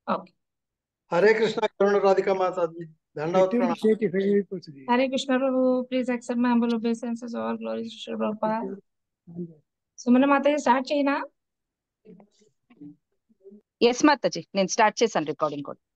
Okay Hare Krishna Karuna Radhika Mataji దండవత్ Attempt ప్రణామం state if అయిపోతుంది Hare Krishna Prabhu please accept my humble obeisances all glories to Sri Prabhupada Sumana మాతయ్య start చేయనా ఎస్ మాతాజీ నేను స్టార్ట్ చేశాను రికార్డింగ్ కూడా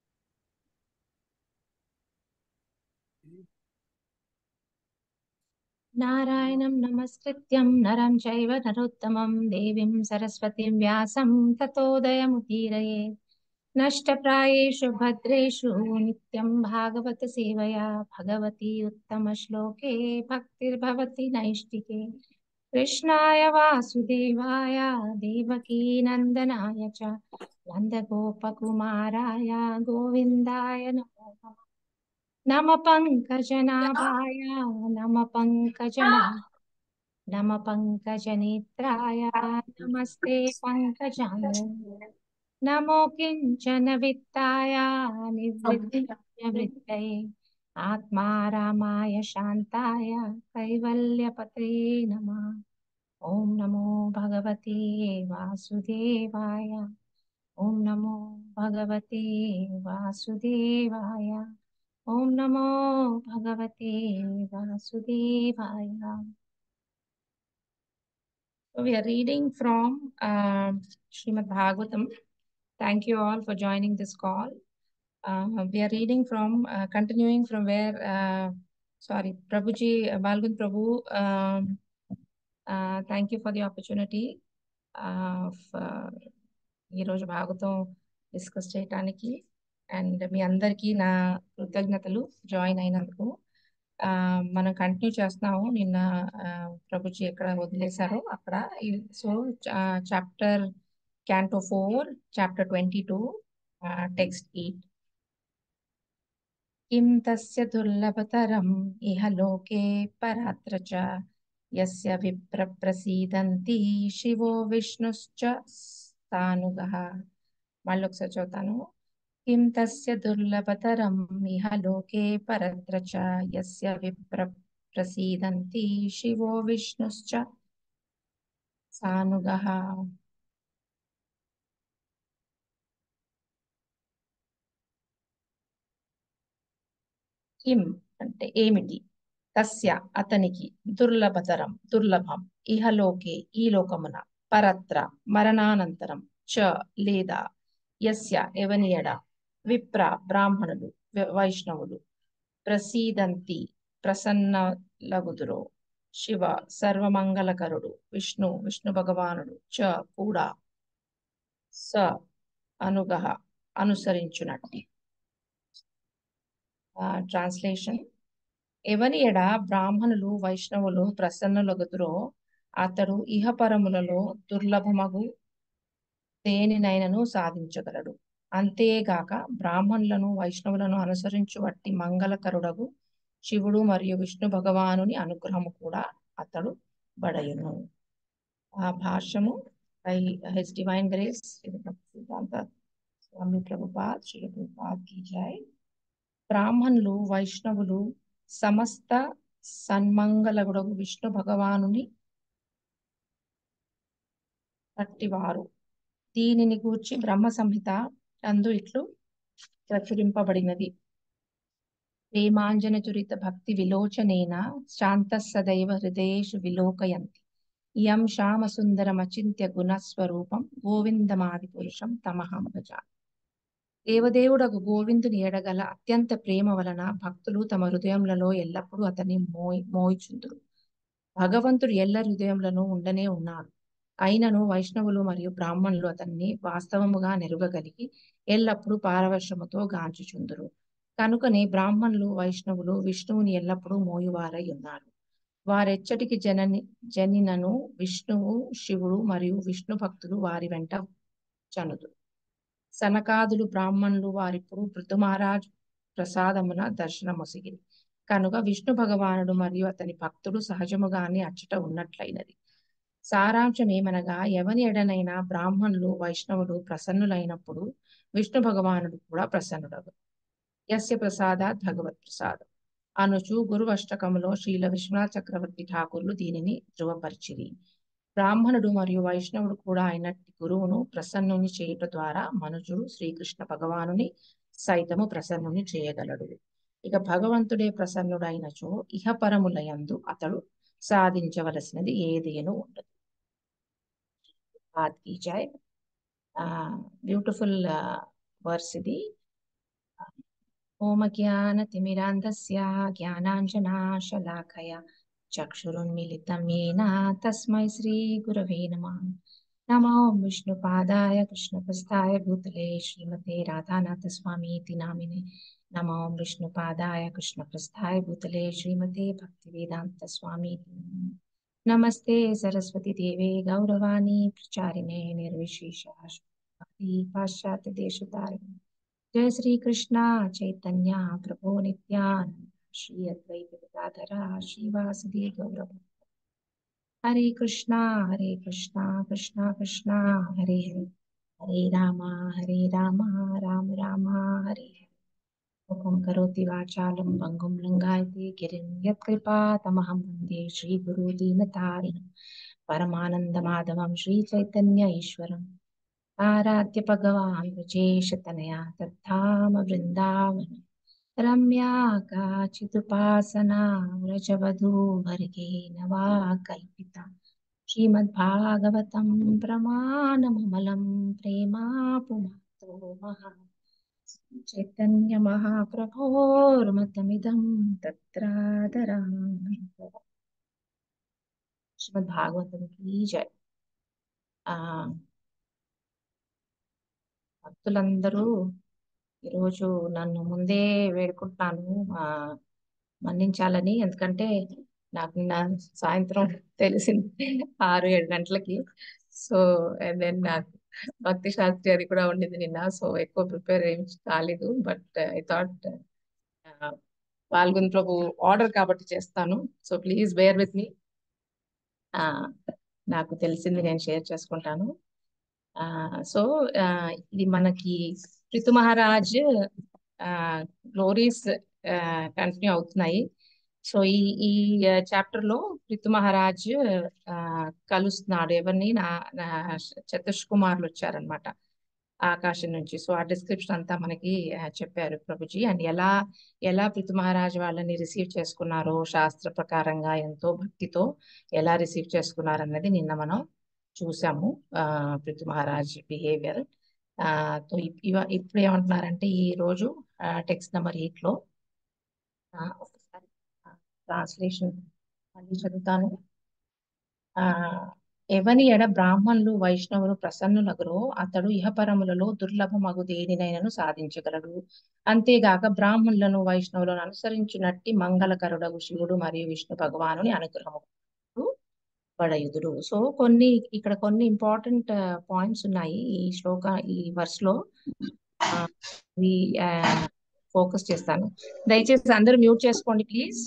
నారాయణం నమస్కృత్యం నరం చైవ నరోత్తమం దేవీం సరస్వతిం వ్యాసం తతోదయముదీరయే నష్టప్రాయేషు భద్రేషు నిత్యం భాగవత సేవయా భగవతి ఉత్తమ శ్లోకే భక్తిర్భవతి నైష్టికే కృష్ణాయ వాసుదేవాయ దేవకీ నందనాయ చ నందగోపకుమారాయ గోవిందాయ నమో నమః నమ పంకజనాభాయ నమ పంకజనా నమ పంకజనేత్రాయ నమస్తే పంకజాయ నమో కించన విత్తాయ నివృత్తయే ఆత్మారామాయ శాంతాయ కైవల్యపతే నమ ఓం నమో భగవతే వాసుదేవాయ ఓం నమో భగవతే వాసుదేవాయ ఓం నమో భగవతే వాసుదేవాయ So we are reading from uh, Srimad Bhagavatam. Thank you all for joining this call. Uh, we are reading from, uh, continuing from where, uh, sorry, Prabhuji, uh, Balgund Prabhu, um, uh, thank you for the opportunity of uh, ఈరోజు Bhagavatam discuss చేయటానికి and మీ అందరికీ నా కృతజ్ఞతలు join అయినందుకు ఆ, మనం continue చేస్తున్నాము నిన్న ఆ, ప్రభుజీ ఎక్కడ వదిలేశారో అక్కడ so chapter canto four chapter twenty two text eight किं तस्य दुर्लभतरम् इह लोके परात्र च यस्य విప్రప్రసీదంతి శివో విష్ణుశ్చ స్థానుగः మళ్ళీ ఒకసారి చదువుతాను కిం తస్య దుర్లభతరం ఇహ లోకే పరత్ర చ యస్య విప్రప్రసీదంతి శివో విష్ణుశ్చ సానుగः కిం అంటే ఏమిటి తస్య అతనికి దుర్లభతరం దుర్లభం ఇహలోకే ఈ లోకమున పరత్ర మరణానంతరం చ లేదా యస్య ఎవనియడ విప్ర బ్రాహ్మణులు వ- వైష్ణవులు ప్రసీదంతి ప్రసన్నలగుదురో శివ సర్వమంగళకరుడు విష్ణు విష్ణు భగవానుడు చ కూడా స అనుగహ అనుసరించునట్టి ట్రాన్స్లేషన్ ఎవని ఎడ బ్రాహ్మణులు వైష్ణవులు ప్రసన్నులగుదురో అతడు ఇహపరములలో దుర్లభమగు దేనినైనను సాధించగలడు అంతేగాక బ్రాహ్మణులను వైష్ణవులను అనుసరించు వట్టి మంగళకరుడగు శివుడు మరియు విష్ణు భగవానుని అనుగ్రహము కూడా అతడు బడయును ఆ భాష్యము by his divine grace Siddhanta Swami Prabhupad Shri Prabhupad కీ జై బ్రాహ్మణులు వైష్ణవులు సమస్త సన్మంగళగుడగు విష్ణు భగవానుని అట్టివారు దీనిని గూర్చి బ్రహ్మ సంహిత అందు ఇట్లు ప్రచురింపబడినది ప్రేమాంజన చురిత భక్తి విలోచనేన శాంత సదైవ హృదయేషు విలోకయంతి ఇయం శ్యామ సుందరమచింత్య గుణస్వరూపం గోవిందమాది పురుషం తమహం భజామి దేవదేవుడగు గోవిందుని ఎడగల అత్యంత ప్రేమ వలన భక్తులు తమ హృదయములలో ఎల్లప్పుడూ అతన్ని మోయి మోయిచుందురు భగవంతుడు ఎల్ల హృదయములను ఉండనే ఉన్నాడు అయినను వైష్ణవులు మరియు బ్రాహ్మణులు అతన్ని వాస్తవముగా నెరుగగలిగి ఎల్లప్పుడూ పారవశ్యముతో గాంచుచుందురు కనుకనే బ్రాహ్మణులు వైష్ణవులు విష్ణువుని ఎల్లప్పుడూ మోయువారై ఉన్నారు వారెచ్చటికి జనని జనినను విష్ణువు శివుడు మరియు విష్ణు భక్తులు వారి వెంట చనుదు సనకాదులు బ్రాహ్మణులు వారిప్పుడు పృథుమహారాజ్ ప్రసాదమున దర్శనమొసిగిరి కనుక విష్ణు భగవానుడు మరియు అతని భక్తుడు సహజముగానే అచ్చట ఉన్నట్లయినది సారాంశం ఏమనగా ఎవని ఎడనైనా బ్రాహ్మణులు వైష్ణవులు ప్రసన్నులైనప్పుడు విష్ణు భగవానుడు కూడా ప్రసన్నుడగు యస్య ప్రసాదాత్ భగవత్ ప్రసాదం అనుచు గురు అష్టకములో శ్రీల విశ్వనాథ చక్రవర్తి ఠాకూర్లు దీనిని ధృవపరిచిరి బ్రాహ్మణుడు మరియు వైష్ణవుడు కూడా అయినట్టి గురువును ప్రసన్నుని చేయుట ద్వారా మనుజుడు శ్రీకృష్ణ భగవానుని సైతము ప్రసన్నుని చేయగలడు ఇక భగవంతుడే ప్రసన్నుడైనచో ఇహపరములయందు అతడు సాధించవలసినది ఏదేను ఉండదు ఆద్కి జై బ్యూటిఫుల్ వర్స్ ఇది ఓమ జ్ఞానతిమిరాంధస్య జ్ఞానాంజనాశలాకయ చక్షురున్మిలితం येन తస్మై శ్రీ గురవే నమః నమో విష్ణుపాదాయ కృష్ణప్రస్థాయ భూతలే శ్రీమతే రాధానాథ స్వామీతి నామినే నమో విష్ణుపాదాయ కృష్ణప్రస్థాయ భూతలే శ్రీమతే భక్తివేదాంత స్వామీతి నమస్తే సరస్వతి దేవే గౌరవాణి ప్రచారిణే నిర్విశేష పాశ్చాత్య దేశతారిణి జయ శ్రీ కృష్ణ చైతన్య ప్రభో నిత్యానంద శ్రీ అద్వైత గదాధర శ్రీవాసది గౌరవ హరే కృష్ణ హరే కృష్ణ కృష్ణ కృష్ణ హరే హరే హరే రామ హరే రామ రామ రామ హరే హరే ముఖం కరోతి వాచాలం భంగుం లింగాయతే గిరిం యత్కృపా తమహం వందే శ్రీ గురు దీనతారిణం పరమానందమాధవం శ్రీ చైతన్య ఈశ్వరం ఆరాధ్య భగవాన్ విజేషతనయా తద్ధామ బృందావనం రమ్యా కాచిదుపాసనా వ్రజవధూవర్గేణ వా కల్పిత శ్రీమద్భాగవతం ప్రమాణమమలం ప్రేమాపుమాతో మహా చైతన్య మహాప్రభోర్మతమిదం తత్రాదరామి శ్రీమద్భాగవతం కీ జయ ఆ భక్తులందరూ ఈరోజు నన్ను ముందే వేడుకుంటున్నాను ఆ మన్నించాలని ఎందుకంటే నాకు నిన్న సాయంత్రం తెలిసింది ఆరు ఏడు గంటలకి సో దెన్ నాకు భక్తి శాస్త్రి అది కూడా ఉండింది నిన్న సో ఎక్కువ ప్రిపేర్ ఏం కాలేదు బట్ ఐ థాట్ పాల్గొని ప్రభు ఆర్డర్ కాబట్టి చేస్తాను so please bear with me నాకు తెలిసింది నేను షేర్ చేసుకుంటాను సో ఇది మనకి ఋతు మహారాజ్ గ్లోరీస్ కంటిన్యూ అవుతున్నాయి సో ఈ ఈ చాప్టర్ లో ఋతు మహారాజ్ కలుస్తున్నాడు ఎవరిని నా నా చతుష్ కుమార్లు వచ్చారనమాట ఆకాశం నుంచి సో ఆ డిస్క్రిప్షన్ అంతా మనకి చెప్పారు ప్రభుజీ అండ్ ఎలా ఎలా పృథు మహారాజ్ వాళ్ళని రిసీవ్ చేసుకున్నారో శాస్త్ర ప్రకారంగా ఎంతో భక్తితో ఎలా రిసీవ్ చేసుకున్నారు అన్నది నిన్న మనం చూసాము ఆ పృథు మహారాజ్ బిహేవియర్ ఇప్పుడు ఏమంటున్నారంటే ఈ రోజు టెక్స్ట్ నెంబర్ ఎయిట్ లో ఒకసారి ట్రాన్స్లేషన్ మళ్ళీ చదువుతాను ఆ ఎవని ఎడ బ్రాహ్మణులు వైష్ణవులు ప్రసన్నులగురో అతడు ఇహపరములలో దుర్లభమగు దేనినైనను సాధించగలడు అంతేగాక బ్రాహ్మణులను వైష్ణవులను అనుసరించినట్టి మంగళకరుడగు శివుడు మరియు విష్ణు భగవానుని అనుగ్రహము పడయుదుడు సో కొన్ని ఇక్కడ కొన్ని ఇంపార్టెంట్ పాయింట్స్ ఉన్నాయి ఈ శ్లోక ఈ వర్స్ లో ఫోకస్ చేస్తాను దయచేసి అందరూ మ్యూట్ చేసుకోండి ప్లీజ్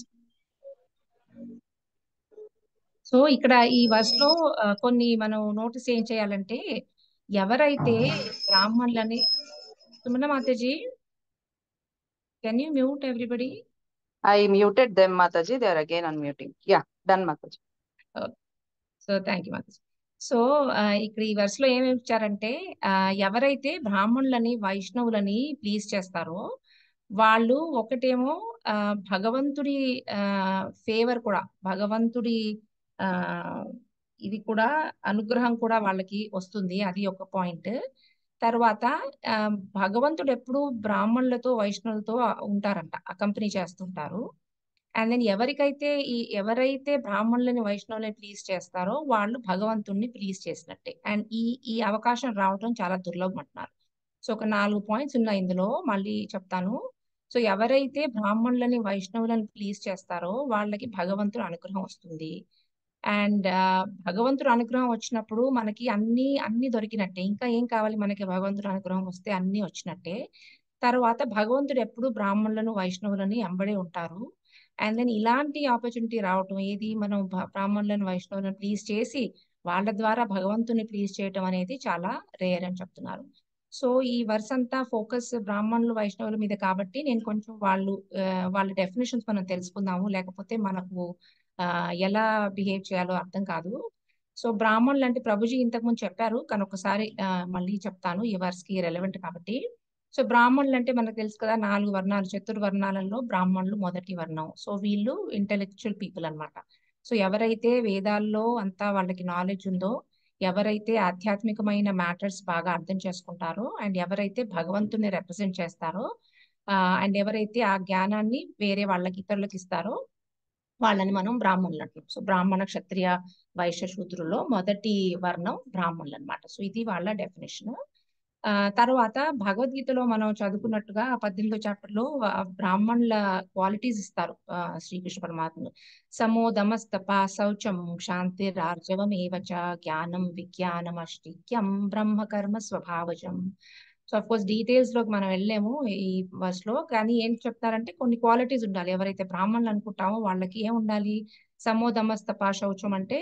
సో ఇక్కడ ఈ వర్స్ లో కొన్ని మనం నోటీస్ ఏం చేయాలంటే ఎవరైతే బ్రాహ్మణులని Sumana Mataji can you mute everybody I muted them, Mataji. They are again unmuting. Yeah, done, Mataji. So thank you Mataji so ఇక్కడ ఈ వర్స్ లో ఏమేమి ఇచ్చారంటే ఎవరైతే బ్రాహ్మణులని వైష్ణవులని ప్లీజ్ చేస్తారో వాళ్ళు ఒకటేమో భగవంతుడి ఫేవర్ కూడా భగవంతుడి ఆ ఇది కూడా అనుగ్రహం కూడా వాళ్ళకి వస్తుంది అది ఒక పాయింట్ తర్వాత భగవంతుడు ఎప్పుడు బ్రాహ్మణులతో వైష్ణవులతో ఉంటారంట అకంపెనీ చేస్తుంటారు అండ్ దెన్ ఎవరికైతే ఈ ఎవరైతే బ్రాహ్మణులని వైష్ణవులని ప్లీజ్ చేస్తారో వాళ్ళు భగవంతుణ్ణి ప్లీజ్ చేసినట్టే అండ్ ఈ ఈ అవకాశం రావడం చాలా దుర్లభం అంటున్నారు సో ఒక నాలుగు పాయింట్స్ ఉన్నాయి ఇందులో మళ్ళీ చెప్తాను సో ఎవరైతే బ్రాహ్మణులని వైష్ణవులని ప్లీజ్ చేస్తారో వాళ్ళకి భగవంతుడు అనుగ్రహం వస్తుంది అండ్ భగవంతుడు అనుగ్రహం వచ్చినప్పుడు మనకి అన్ని అన్ని దొరికినట్టే ఇంకా ఏం కావాలి మనకి భగవంతుడు అనుగ్రహం వస్తే అన్ని వచ్చినట్టే తర్వాత భగవంతుడు ఎప్పుడు బ్రాహ్మణులను వైష్ణవులని ఎంబడే ఉంటారు అండ్ దెన్ ఇలాంటి ఆపర్చునిటీ రావటం ఏది మనం బ్రాహ్మణులను వైష్ణవులను ప్లీజ్ చేసి వాళ్ళ ద్వారా భగవంతుని ప్లీజ్ చేయటం అనేది చాలా రేర్ అని చెప్తున్నారు సో ఈ వర్స్ అంతా ఫోకస్ బ్రాహ్మణులు వైష్ణవుల మీద కాబట్టి నేను కొంచెం వాళ్ళు వాళ్ళ డెఫినేషన్స్ మనం తెలుసుకుందాము లేకపోతే మనకు ఎలా బిహేవ్ చేయాలో అర్థం కాదు సో బ్రాహ్మణులు అంటే ప్రభుజీ ఇంతకుముందు చెప్పారు కానీ ఒకసారి ఆ, మళ్ళీ చెప్తాను ఈ వర్స్కి రెలవెంట్ కాబట్టి సో బ్రాహ్మణులు అంటే మనకు తెలుసు కదా నాలుగు వర్ణాలు చతుర్వర్ణాలలో బ్రాహ్మణులు మొదటి వర్ణం సో వీళ్ళు ఇంటెలెక్చువల్ పీపుల్ అన్నమాట సో ఎవరైతే వేదాల్లో అంతా వాళ్ళకి నాలెడ్జ్ ఉందో ఎవరైతే ఆధ్యాత్మికమైన మ్యాటర్స్ బాగా అర్థం చేసుకుంటారో అండ్ ఎవరైతే భగవంతుని రిప్రజెంట్ చేస్తారో అండ్ ఎవరైతే ఆ జ్ఞానాన్ని వేరే వాళ్ళకి ఇతరులకు ఇస్తారో వాళ్ళని మనం బ్రాహ్మణులు అంటాం సో బ్రాహ్మణ క్షత్రియ వైశ్య శూద్రులో మొదటి వర్ణం బ్రాహ్మణులు అన్నమాట సో ఇది వాళ్ళ డెఫినేషన్ ఆ తర్వాత భగవద్గీతలో మనం చదువుకున్నట్టుగా పద్దెనిమిదో చాప్టర్ లో ఆ బ్రాహ్మణుల క్వాలిటీస్ ఇస్తారు ఆ, శ్రీకృష్ణ పరమాత్ముడు సమో దమస్తప శౌచం శాంతి రార్జవం ఏవచ జ్ఞానం విజ్ఞానం అష్టిక్యం బ్రహ్మ కర్మ స్వభావజం సో అఫ్ కోర్స్ డీటెయిల్స్ లోకి మనం వెళ్ళలేము ఈ వర్స్ లో కానీ ఏం చెప్తారంటే కొన్ని క్వాలిటీస్ ఉండాలి ఎవరైతే బ్రాహ్మణులు అనుకుంటామో వాళ్ళకి ఏం ఉండాలి సమో దమస్తప శౌచం అంటే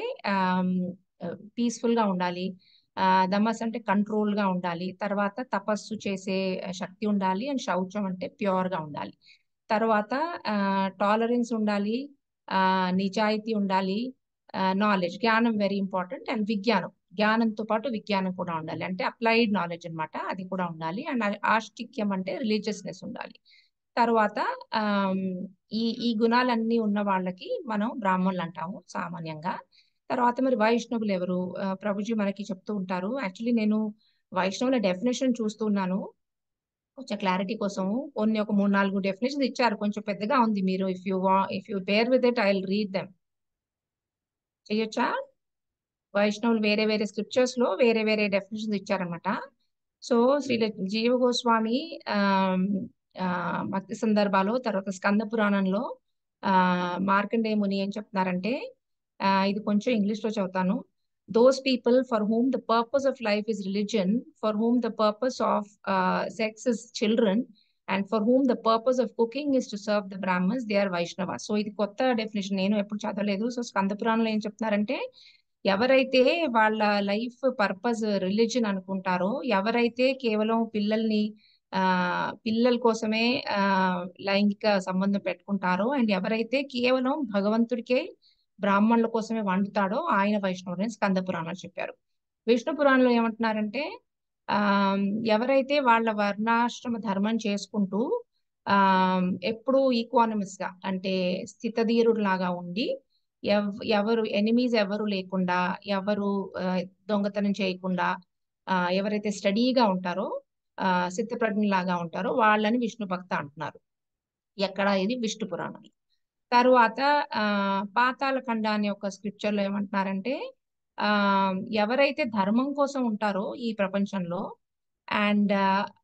పీస్ఫుల్ గా ఉండాలి ఆ దమస్ అంటే కంట్రోల్ గా ఉండాలి తర్వాత తపస్సు చేసే శక్తి ఉండాలి అండ్ శౌచం అంటే ప్యూర్ గా ఉండాలి తర్వాత టాలరెన్స్ ఉండాలి ఆ నిజాయితీ ఉండాలి నాలెడ్జ్ జ్ఞానం వెరీ ఇంపార్టెంట్ అండ్ విజ్ఞానం జ్ఞానంతో పాటు విజ్ఞానం కూడా ఉండాలి అంటే అప్లైడ్ నాలెడ్జ్ అన్నమాట అది కూడా ఉండాలి అండ్ ఆస్తిక్యం అంటే రిలీజియస్నెస్ ఉండాలి తర్వాత ఆమ్, ఈ ఈ గుణాలన్నీ ఉన్న వాళ్ళకి మనం బ్రాహ్మణులు అంటాము సామాన్యంగా తర్వాత మరి వైష్ణవులు ఎవరు ఆ, ప్రభుజీ మనకి చెప్తూ ఉంటారు యాక్చువల్లీ నేను వైష్ణవుల డెఫినేషన్ చూస్తున్నాను కొంచెం క్లారిటీ కోసం కొన్ని ఒక మూడు నాలుగు డెఫినేషన్స్ ఇచ్చారు కొంచెం పెద్దగా ఉంది మీరు ఇఫ్ యూ వా if you bear with it I will read them చేయొచ్చా వైష్ణవులు వేరే వేరే స్క్రిప్చర్స్ లో వేరే వేరే డెఫినేషన్స్ ఇచ్చారనమాట సో శ్రీ జీవ గోస్వామి ఆమ్, ఆ, భక్తి సందర్భాలు తర్వాత స్కంద పురాణంలో ఆ మార్కండేయ ముని ఏం చెప్తున్నారంటే ఆ, ఇది కొంచెం ఇంగ్లీష్ లో చదువుతాను those people for whom the purpose of life is religion for whom the purpose of sex is children and for whom the purpose of cooking is to serve the brahmans they are Vaishnava so ఇది కొత్త definition నేను ఎప్పుడు చదవలేదు so Skanda పురాణంలో ఏం చెప్తున్నారంటే ఎవరైతే వాళ్ళ లైఫ్ పర్పస్ రిలీజన్ అనుకుంటారో ఎవరైతే కేవలం పిల్లల్ని ఆ పిల్లల కోసమే ఆ లైంగిక సంబంధం పెట్టుకుంటారో అండ్ ఎవరైతే కేవలం భగవంతుడికే బ్రాహ్మణుల కోసమే వండుతాడో ఆయన వైష్ణవుడు అని స్కంద పురాణాలు చెప్పారు విష్ణు పురాణంలో ఏమంటున్నారంటే ఆ ఎవరైతే వాళ్ళ వర్ణాశ్రమ ధర్మం చేసుకుంటూ ఆ ఎప్పుడూ ఈక్వానమస్ గా అంటే స్థితధీరుడు లాగా ఉండి ఎవ్- ఎవరు ఎనిమీస్ ఎవరు లేకుండా ఎవరు ఆ, దొంగతనం చేయకుండా ఆ, ఎవరైతే స్టడీగా ఉంటారో ఆ సిద్ధప్రజ్ఞలాగా ఉంటారో వాళ్ళని విష్ణు భక్త అంటున్నారు ఎక్కడ ఇది విష్ణు పురాణం తరువాత ఆ పాతాళ ఖండ అనే ఒక స్క్రిప్చర్ లో ఏమంటున్నారంటే ఆ ఎవరైతే ధర్మం కోసం ఉంటారో ఈ ప్రపంచంలో అండ్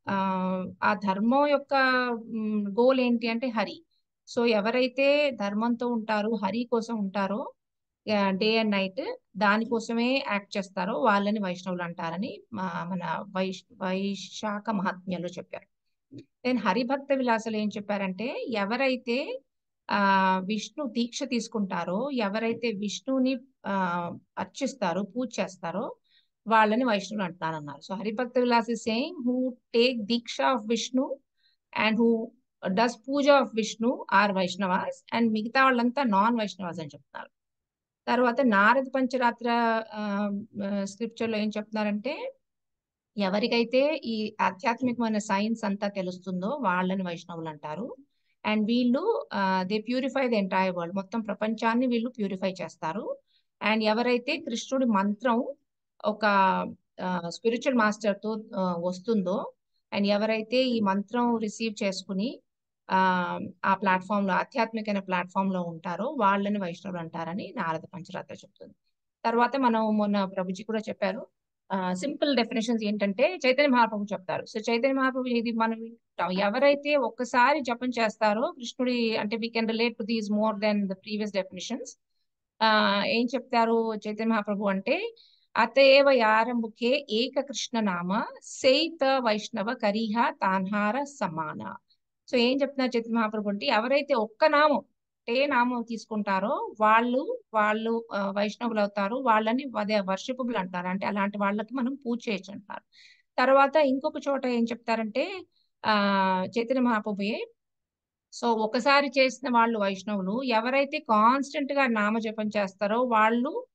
ఆ ధర్మం యొక్క గోల్ ఏంటి అంటే హరి సో ఎవరైతే ధర్మంతో ఉంటారో హరి కోసం ఉంటారో డే అండ్ నైట్ దానికోసమే యాక్ట్ చేస్తారో వాళ్ళని వైష్ణవులు అంటారని మా- మన వైశ్ వైశాఖ మహాత్మ్యంలో చెప్పారు దెన్ హరిభక్త విలాసలు ఏం చెప్పారంటే ఎవరైతే ఆ విష్ణు దీక్ష తీసుకుంటారో ఎవరైతే విష్ణుని ఆ అర్చిస్తారో పూజ చేస్తారో వాళ్ళని వైష్ణవులు అంటున్నారన్నారు so Haribhakti Vilas is saying who take diksha of Vishnu and who does puja of Vishnu are Vaishnavas and మిగతా వాళ్ళంతా నాన్ వైష్ణవాస్ అని చెప్తున్నారు తర్వాత నారద పంచరాత్ర స్క్రిప్చర్ లో ఏం చెప్తున్నారంటే ఎవరికైతే ఈ ఆధ్యాత్మికమైన సైన్స్ అంతా తెలుస్తుందో వాళ్ళని వైష్ణవులు అంటారు అండ్ వీళ్ళు they purify the entire world మొత్తం ప్రపంచాన్ని వీళ్ళు ప్యూరిఫై చేస్తారు అండ్ ఎవరైతే కృష్ణుడి మంత్రం ఒక స్పిరిచువల్ మాస్టర్ తో ఆ, వస్తుందో అండ్ ఎవరైతే ఈ మంత్రం రిసీవ్ చేసుకుని ఆ ఆ ప్లాట్ఫామ్ లో ఆధ్యాత్మికమైన ప్లాట్ఫామ్ లో ఉంటారో వాళ్ళని వైష్ణవులు అంటారని నారద పంచరాత్ర చెప్తుంది తర్వాత మనం మొన్న ప్రభుజీ కూడా చెప్పారు సింపుల్ డెఫినేషన్స్ ఏంటంటే చైతన్య మహాప్రభు చెప్తారు సో చైతన్య మహాప్రభు ఇది మనం వింటాం. ఎవరైతే ఒక్కసారి జపం చేస్తారో కృష్ణుడి అంటే we can relate to these more than the previous definitions ఆ ఏం చెప్తారు చైతన్య మహాప్రభు అంటే అతయేవ యారంభుకే ఏక కృష్ణ నామ సేత వైష్ణవ కరిహ తాన్హార సమాన సో ఏం చెప్తున్నారు చైతన్య మహాప్రభు అంటే ఎవరైతే ఒక్క నామం ఏ నామం తీసుకుంటారో వాళ్ళు వాళ్ళు ఆ, వైష్ణవులు అవుతారు వాళ్ళని అదే వర్షిపబుల్ అంటారు అంటే అలాంటి వాళ్ళకి మనం పూజ చేయొచ్చు అంటారు తర్వాత ఇంకొక చోట ఏం చెప్తారంటే ఆ చైతన్య మహాప్రభుయే సో ఒకసారి చేసిన వాళ్ళు వైష్ణవులు ఎవరైతే కాన్స్టెంట్ గా నామజపం చేస్తారో వాళ్ళు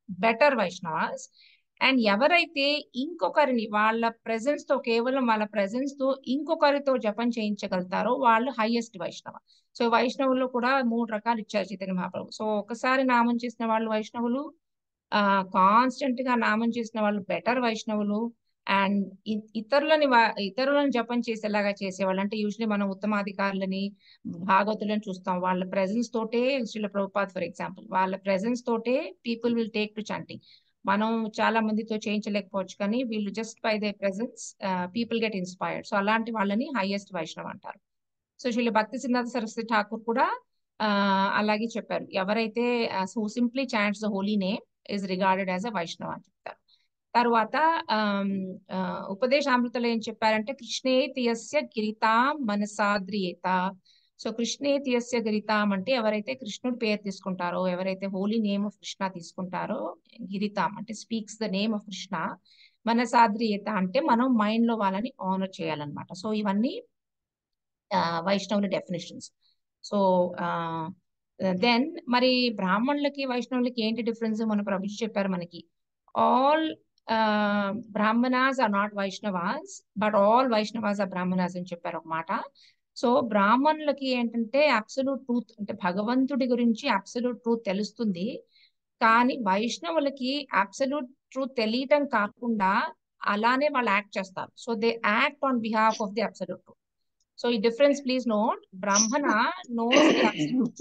బెటర్ వైష్ణవాస్ అండ్ ఎవరైతే ఇంకొకరిని వాళ్ళ ప్రెజెన్స్ తో కేవలం వాళ్ళ ప్రెజెన్స్ తో ఇంకొకరితో జపం చేయించగలుగుతారో వాళ్ళు హైయెస్ట్ వైష్ణవ సో వైష్ణవుల్లో కూడా మూడు రకాలు ఇచ్చారు చైతన్య మహాప్రభు సో ఒకసారి నామం చేసిన వాళ్ళు వైష్ణవులు ఆ కాన్స్టెంట్ గా నామం చేసిన వాళ్ళు బెటర్ వైష్ణవులు అండ్ ఇతరులని వా- ఇతరులను జపం చేసేలాగా చేసేవాళ్ళు అంటే యూజువలీ మనం ఉత్తమాధికారులని భాగవతులను చూస్తాం వాళ్ళ ప్రెజెన్స్ తోటే శ్రీల ప్రభుపాద్ ఫర్ ఎగ్జాంపుల్ వాళ్ళ ప్రెజెన్స్ తోటే people will take to chanting మనం చాలా మందితో చేయించలేకపోవచ్చు కానీ వీళ్ళు just by they presence people get inspired so అలాంటి వాళ్ళని హైయెస్ట్ వైష్ణవ్ అంటారు సో శ్రీల భక్తి సిద్ధార్థ సరస్వతి ఠాకూర్ కూడా ఆ, అలాగే చెప్పారు ఎవరైతే who simply chants the holy name is regarded as a Vaishnav అని చెప్తారు తర్వాత ఆమ్, ఆ, ఉపదేశామృతలో ఏం చెప్పారంటే కృష్ణేతియస్య గిరితాం మనసాద్రియేత సో కృష్ణేతియస్య గిరితాం అంటే ఎవరైతే కృష్ణుడి పేరు తీసుకుంటారో ఎవరైతే హోలీ నేమ్ ఆఫ్ కృష్ణ తీసుకుంటారో గిరితాం అంటే speaks the name of Krishna మనసాద్రియేత అంటే మనం మైండ్ లో వాళ్ళని ఆనర్ చేయాలన్నమాట సో ఇవన్నీ ఆ, వైష్ణవుల డెఫినేషన్స్ సో దెన్ మరి బ్రాహ్మణులకి వైష్ణవులకి ఏంటి డిఫరెన్స్ మన ప్రభుజీ చెప్పారు మనకి all Brahmanas are not Vaishnavas but all Vaishnavas are Brahmanas అని చెప్పారు ఒక మాట సో బ్రాహ్మణులకి ఏంటంటే అబ్సల్యూట్ ట్రూత్ అంటే భగవంతుడి గురించి అబ్సల్యూట్ ట్రూత్ తెలుస్తుంది కానీ వైష్ణవులకి అబ్సల్యూట్ ట్రూత్ తెలియటం కాకుండా అలానే వాళ్ళు యాక్ట్ చేస్తారు so they act on behalf of the absolute truth so ఈ difference please note Brahmana knows the absolute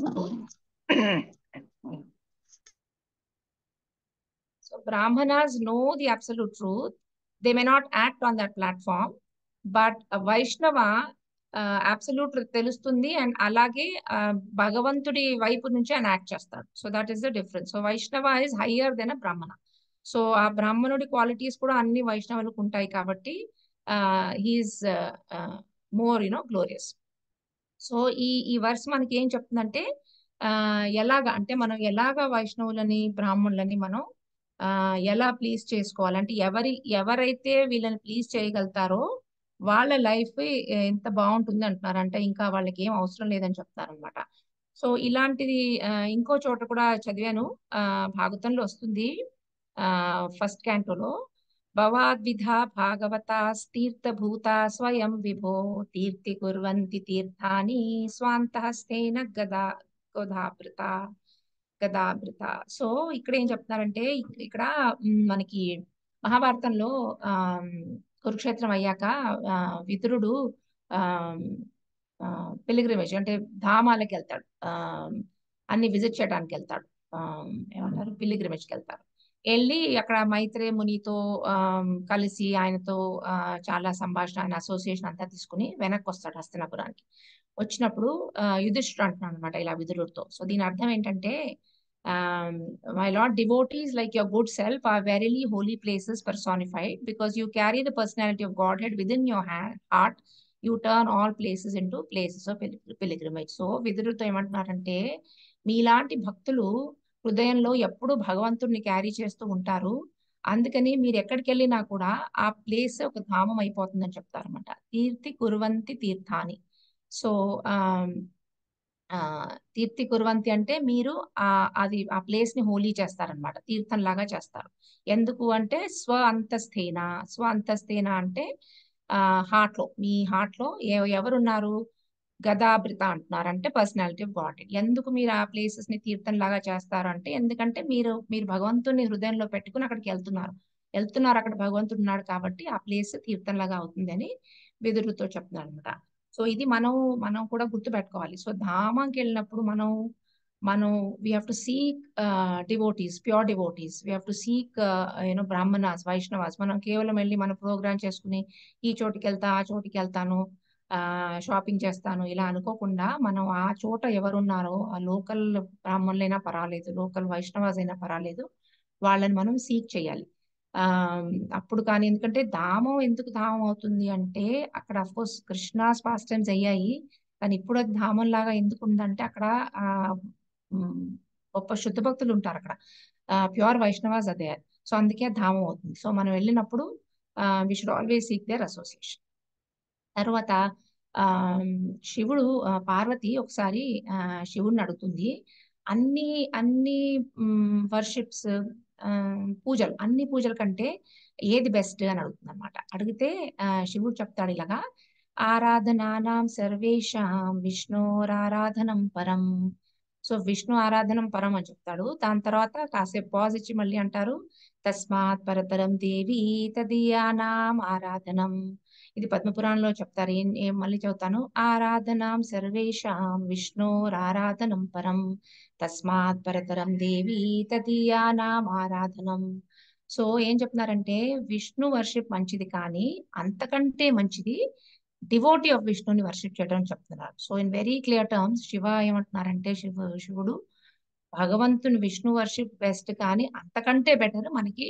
So Brahmanas know the absolute truth. They may not act on that platform, but a Vaishnava absolute తెలుస్తుంది and అలాగే uh, భగవంతుడి వైపు నుంచి ఆయన act చేస్తాడు so that is the difference so Vaishnava is higher than a Brahmana so ఆ బ్రాహ్మణుడి qualities కూడా అన్ని వైష్ణవులకు ఉంటాయి కాబట్టి he is more you know glorious so ఈ ఈ వర్స్ మనకి ఏం చెప్తుందంటే ఆ ఎలాగ అంటే మనం ఎలాగ వైష్ణవులని బ్రాహ్మణులని మనం ఆ ఎలా ప్లీజ్ చేసుకోవాలి అంటే ఎవరి ఎవరైతే వీళ్ళని ప్లీజ్ చేయగలుగుతారో వాళ్ళ లైఫ్ ఎంత బాగుంటుంది అంటున్నారు అంటే ఇంకా వాళ్ళకి ఏం అవసరం లేదని చెప్తారు అనమాట సో ఇలాంటిది ఆ, ఇంకో చోట కూడా చదివాను ఆ భాగవతంలో వస్తుంది ఆ ఫస్ట్ క్యాంటోలో భవాద్విధ భాగవత తీర్థభూత స్వయం విభో తీర్థి కుర్వంతి తీర్థాని స్వాంతహస్తేన గదా గదాభృత గదాభృత సో ఇక్కడ ఏం చెప్తున్నారంటే ఇక్- ఇక్కడ మ్, మనకి మహాభారతంలో ఆ కురుక్షేత్రం అయ్యాక ఆ, విదురుడు ఆ పిలిగ్రిమేజ్ అంటే ధామాలకి వెళ్తాడు ఆ అన్ని విజిట్ చేయడానికి వెళ్తాడు ఆ, ఏమంటారు పిలిగ్రిమేజ్కి వెళ్తారు వెళ్ళి అక్కడ మైత్రే మునితో ఆ, కలిసి ఆయనతో ఆ, చాలా సంభాషణ ఆయన అసోసియేషన్ అంతా తీసుకుని వెనక్కి వస్తాడు హస్తినాపురానికి వచ్చినప్పుడు ఆ, యుధిష్ఠిరుడు అంటున్నాడు అనమాట ఇలా విదురుడితో సో దీని అర్థం ఏంటంటే my lord devotees like your good self are verily holy places personified because you carry the personality of Godhead within your heart you turn all places into places of pilgrimage so విదురుడితో ఏమంటున్నారంటే మీలాంటి భక్తులు హృదయంలో ఎప్పుడూ భగవంతుడిని carry చేస్తూ ఉంటారు అందుకని మీరు ఎక్కడికి వెళ్ళినా కూడా ఆ ప్లేస్ ఒక ధామం అయిపోతుందని చెప్తారన్నమాట తీర్థి కురువంతి తీర్థాని సో ఆ తీర్థి కురువంతి అంటే మీరు ఆ అది ఆ ప్లేస్ ని హోలీ చేస్తారనమాట తీర్థం లాగా చేస్తారు ఎందుకు అంటే స్వ అంతస్థేన స్వ అంతస్థేన అంటే ఆ హార్ట్ లో మీ హార్ట్ లో ఎ- ఎవరున్నారు గదాభృత అంటున్నారు అంటే పర్సనాలిటీ ఆఫ్ గాడ్ ఎందుకు మీరు ఆ ప్లేసెస్ ని తీర్థం లాగా చేస్తారు అంటే ఎందుకంటే మీరు మీరు భగవంతుని హృదయంలో పెట్టుకుని అక్కడికి వెళ్తున్నారు వెళ్తున్నారు అక్కడ భగవంతుడు ఉన్నాడు కాబట్టి ఆ ప్లేస్ తీర్థం లాగా అవుతుంది అని విదురుతో చెప్తున్నారు అనమాట సో ఇది మనం మనం కూడా గుర్తు పెట్టుకోవాలి సో ధామంకి వెళ్ళినప్పుడు మనం మనం we have to seek devotees pure devotees we have to seek you know Brahmanas Vaishnavas మనం కేవలం వెళ్ళి మన ప్రోగ్రామ్ చేసుకుని ఈ చోటికి వెళ్తా ఆ చోటికి వెళ్తాను ఆ షాపింగ్ చేస్తాను ఇలా అనుకోకుండా మనం ఆ చోట ఎవరున్నారో ఆ లోకల్ బ్రాహ్మణులైనా పర్వాలేదు లోకల్ వైష్ణవాస్ అయినా పర్వాలేదు వాళ్ళని మనం సీక్ చేయాలి ఆ అప్పుడు కానీ ఎందుకంటే ధామం ఎందుకు ధామం అవుతుంది అంటే అక్కడ of course Krishna's pastimes అయ్యాయి కానీ ఇప్పుడు అది ధామం లాగా ఎందుకు ఉందంటే అక్కడ ఆ ఉమ్, గొప్ప శుద్ధ భక్తులు ఉంటారు అక్కడ ప్యూర్ వైష్ణవాస్ అదే సో అందుకే అది ధామం అవుతుంది సో మనం వెళ్ళినప్పుడు we should always seek their association తర్వాత ఆ శివుడు ఆ, పార్వతి ఒకసారి ఆ, శివుడిని అడుగుతుంది అన్ని అన్ని వర్షిప్స్ ఆ, పూజలు అన్ని పూజల కంటే ఏది బెస్ట్ అని అడుగుతుంది అనమాట అడిగితే ఆ, శివుడు చెప్తాడు ఇలాగా ఆరాధనానాం సర్వేషాం విష్ణోరారాధనం పరం సో విష్ణు ఆరాధనం పరం అని చెప్తాడు దాని తర్వాత కాసేపు పాజ్ ఇచ్చి మళ్ళీ అంటారు తస్మాత్ పరతరం దేవి తదీయానాం ఆరాధనం ఇది పద్మపురాణంలో చెప్తారు ఏం ఏం మళ్ళీ చెబుతాను ఆరాధనాం సర్వేషాం విష్ణోరారాధనం పరం తస్మాత్ పరతరం దేవి తదీయానాం ఆరాధనం సో ఏం చెప్తున్నారంటే విష్ణు వర్షిప్ మంచిది కానీ అంతకంటే మంచిది డివోటీ ఆఫ్ విష్ణుని వర్షిప్ చేయడం అని చెప్తున్నారు so in very clear terms Shiva ఏమంటున్నారంటే శివ శివుడు భగవంతుని విష్ణు వర్షిప్ బెస్ట్ కానీ అంతకంటే బెటర్ మనకి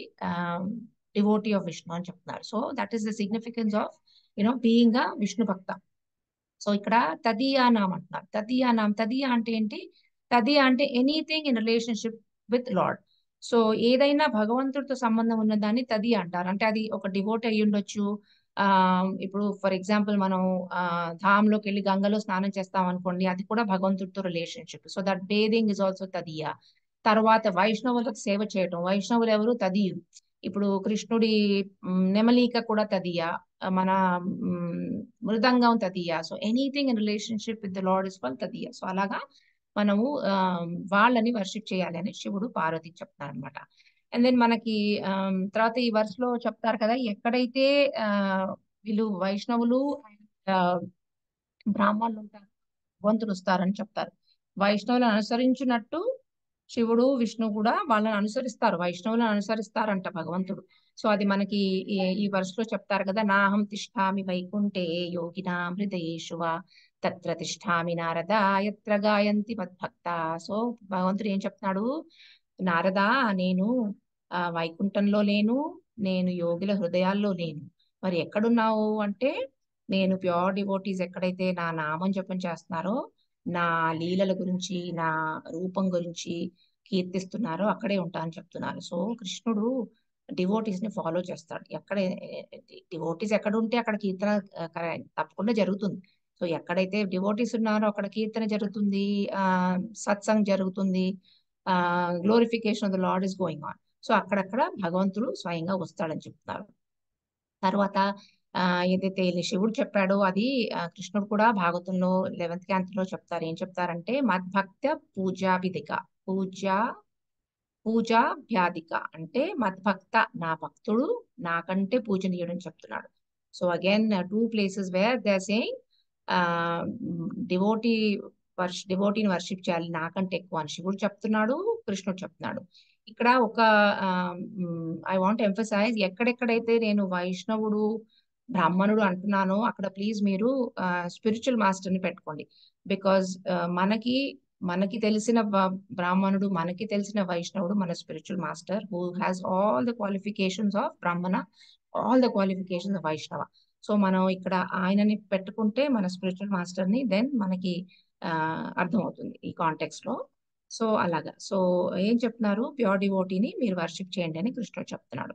డివోటీ ఆఫ్ విష్ణు అని చెప్తున్నారు so that is the significance of you know being a Vishnu bhakta so ఇక్కడ తదియానాం అంటున్నారు తదియానాం తదియా అంటే ఏంటి తదియా అంటే anything in relationship with lord so ఏదైనా భగవంతుడితో సంబంధం ఉన్న దాన్ని తది అంటారు అంటే అది ఒక డివోట్ అయ్యి ఉండొచ్చు ఆ ఇప్పుడు ఫర్ ఎగ్జాంపుల్ మనం ఆ ధామ్లోకి వెళ్ళి గంగలో స్నానం చేస్తాం అనుకోండి అది కూడా భగవంతుడితో relationship so that bathing is also తదియా తర్వాత వైష్ణవులకు సేవ చేయటం వైష్ణవులు ఎవరు తదియు ఇప్పుడు కృష్ణుడి మ్, నెమలిక కూడా తదియా మన మ్, మృదంగం తదియా so anything in relationship with the lord is well తదియా సో అలాగా మనము ఆ, వాళ్ళని వర్షిప్ చేయాలి అని శివుడు పార్వతి చెప్తారు అనమాట అండ్ దెన్ మనకి ఆమ్, తర్వాత ఈ verse లో చెప్తారు కదా ఎక్కడైతే ఆ వీళ్ళు వైష్ణవులు ఆ, బ్రాహ్మణులు ఉంటారు భగవంతుడు వస్తారని చెప్తారు వైష్ణవులను అనుసరించినట్టు శివుడు విష్ణు కూడా వాళ్ళని అనుసరిస్తారు వైష్ణవులను అనుసరిస్తారంట భగవంతుడు సో అది మనకి ఈ ఈ verse చెప్తారు కదా నాహం తిష్టామి వైకుంఠే యోగినా హృదయేషువ తత్ర తిష్టామి నారద యత్ర గాయంతి మద్భక్త సో భగవంతుడు ఏం చెప్తున్నాడు నారదా నేను ఆ వైకుంఠంలో లేను నేను యోగుల హృదయాల్లో లేను మరి ఎక్కడున్నావు అంటే నేను ప్యూర్ డివోటీస్ ఎక్కడైతే నా నామం జపం చేస్తున్నారో నా లీలల గురించి నా రూపం గురించి కీర్తిస్తున్నారో అక్కడే ఉంటా అని చెప్తున్నారు సో కృష్ణుడు డివోటీస్ ని ఫాలో చేస్తాడు ఎక్కడ డివోటీస్ ఎక్కడ ఉంటే అక్కడ కీర్తన ఆ, కర- తప్పకుండా జరుగుతుంది సో ఎక్కడైతే డివోటీస్ ఉన్నారో అక్కడ కీర్తన జరుగుతుంది ఆ సత్సంగ్ జరుగుతుంది ఆ glorification of the lord is going on so అక్కడక్కడ భగవంతుడు స్వయంగా వస్తాడని చెప్తున్నారు తర్వాత ఆ ఏదైతే ఈ శివుడు చెప్పాడో అది ఆ, కృష్ణుడు కూడా భాగవతంలో లెవెన్త్ క్యాంత్లో చెప్తారు ఏం చెప్తారంటే మద్భక్త పూజా విధిక పూజా పూజా భ్యాదిక అంటే మద్భక్త నా భక్తుడు నాకంటే పూజనీయుడు అని చెప్తున్నాడు so again two places where they saying devotee వర్ష డివోటీని వర్షిప్ చేయాలి నాకంటే ఎక్కువ అని శివుడు చెప్తున్నాడు కృష్ణుడు చెప్తున్నాడు ఇక్కడ ఒక ఐ వాంట్ ఎంఫసైజ్ ఎక్కడెక్కడైతే నేను వైష్ణవుడు బ్రాహ్మణుడు అంటున్నానో అక్కడ ప్లీజ్ మీరు స్పిరిచువల్ మాస్టర్ ని పెట్టుకోండి బికాజ్ మనకి మనకి తెలిసిన బ- బ్రాహ్మణుడు మనకి తెలిసిన వైష్ణవుడు మన spiritual master who has all the qualifications of Brahmana all the qualifications of Vaishnava so మనం ఇక్కడ ఆయనని పెట్టుకుంటే మన స్పిరిచువల్ మాస్టర్ ని దెన్ మనకి ఆ, అర్థమవుతుంది ఈ కాంటెక్స్ట్ లో సో అలాగా సో ఏం చెప్తున్నారు ప్యూర్ డివోటీని మీరు వర్షిప్ చేయండి అని కృష్ణుడు చెప్తున్నాడు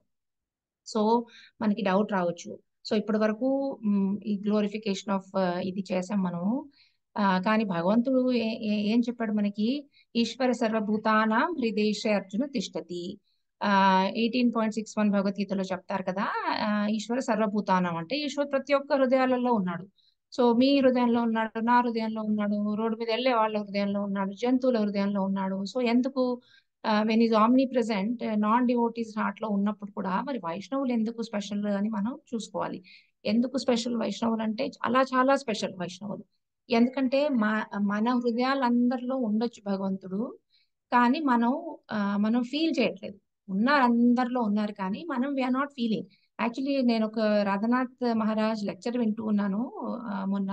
సో మనకి డౌట్ రావచ్చు సో ఇప్పటి వరకు మ్, ఈ గ్లోరిఫికేషన్ ఆఫ్ ఇది చేసాం మనము ఆ, కానీ భగవంతుడు ఏ- ఏ- ఏం చెప్పాడు మనకి ఈశ్వర సర్వభూతానాం హృదేశ అర్జున తిష్టతి ఆ ఎయిటీన్ పాయింట్ సిక్స్ వన్ భగవద్గీతలో చెప్తారు కదా ఆ, ఈశ్వర సర్వభూతానం అంటే ఈశ్వర్ ప్రతి ఒక్క హృదయాలలో ఉన్నాడు సో మీ హృదయంలో ఉన్నాడు నా హృదయంలో ఉన్నాడు రోడ్డు మీద వెళ్ళే వాళ్ళ హృదయంలో ఉన్నాడు జంతువుల హృదయంలో ఉన్నాడు సో ఎందుకు when is omnipresent non devotees heart లో ఉన్నప్పుడు కూడా మరి వైష్ణవులు ఎందుకు స్పెషల్ అని మనం చూసుకోవాలి ఎందుకు స్పెషల్ వైష్ణవులు అంటే చాలా చాలా స్పెషల్ వైష్ణవులు ఎందుకంటే మా మన హృదయాలందరిలో ఉండొచ్చు భగవంతుడు కానీ మనం ఆ, మనం ఫీల్ చేయట్లేదు ఉన్నారు అందరిలో ఉన్నారు కానీ మనం వీఆర్ నాట్ ఫీలింగ్ యాక్చువల్లీ నేను ఒక రాధనాథ్ మహారాజ్ లెక్చర్ వింటూ ఉన్నాను ఆ, మొన్న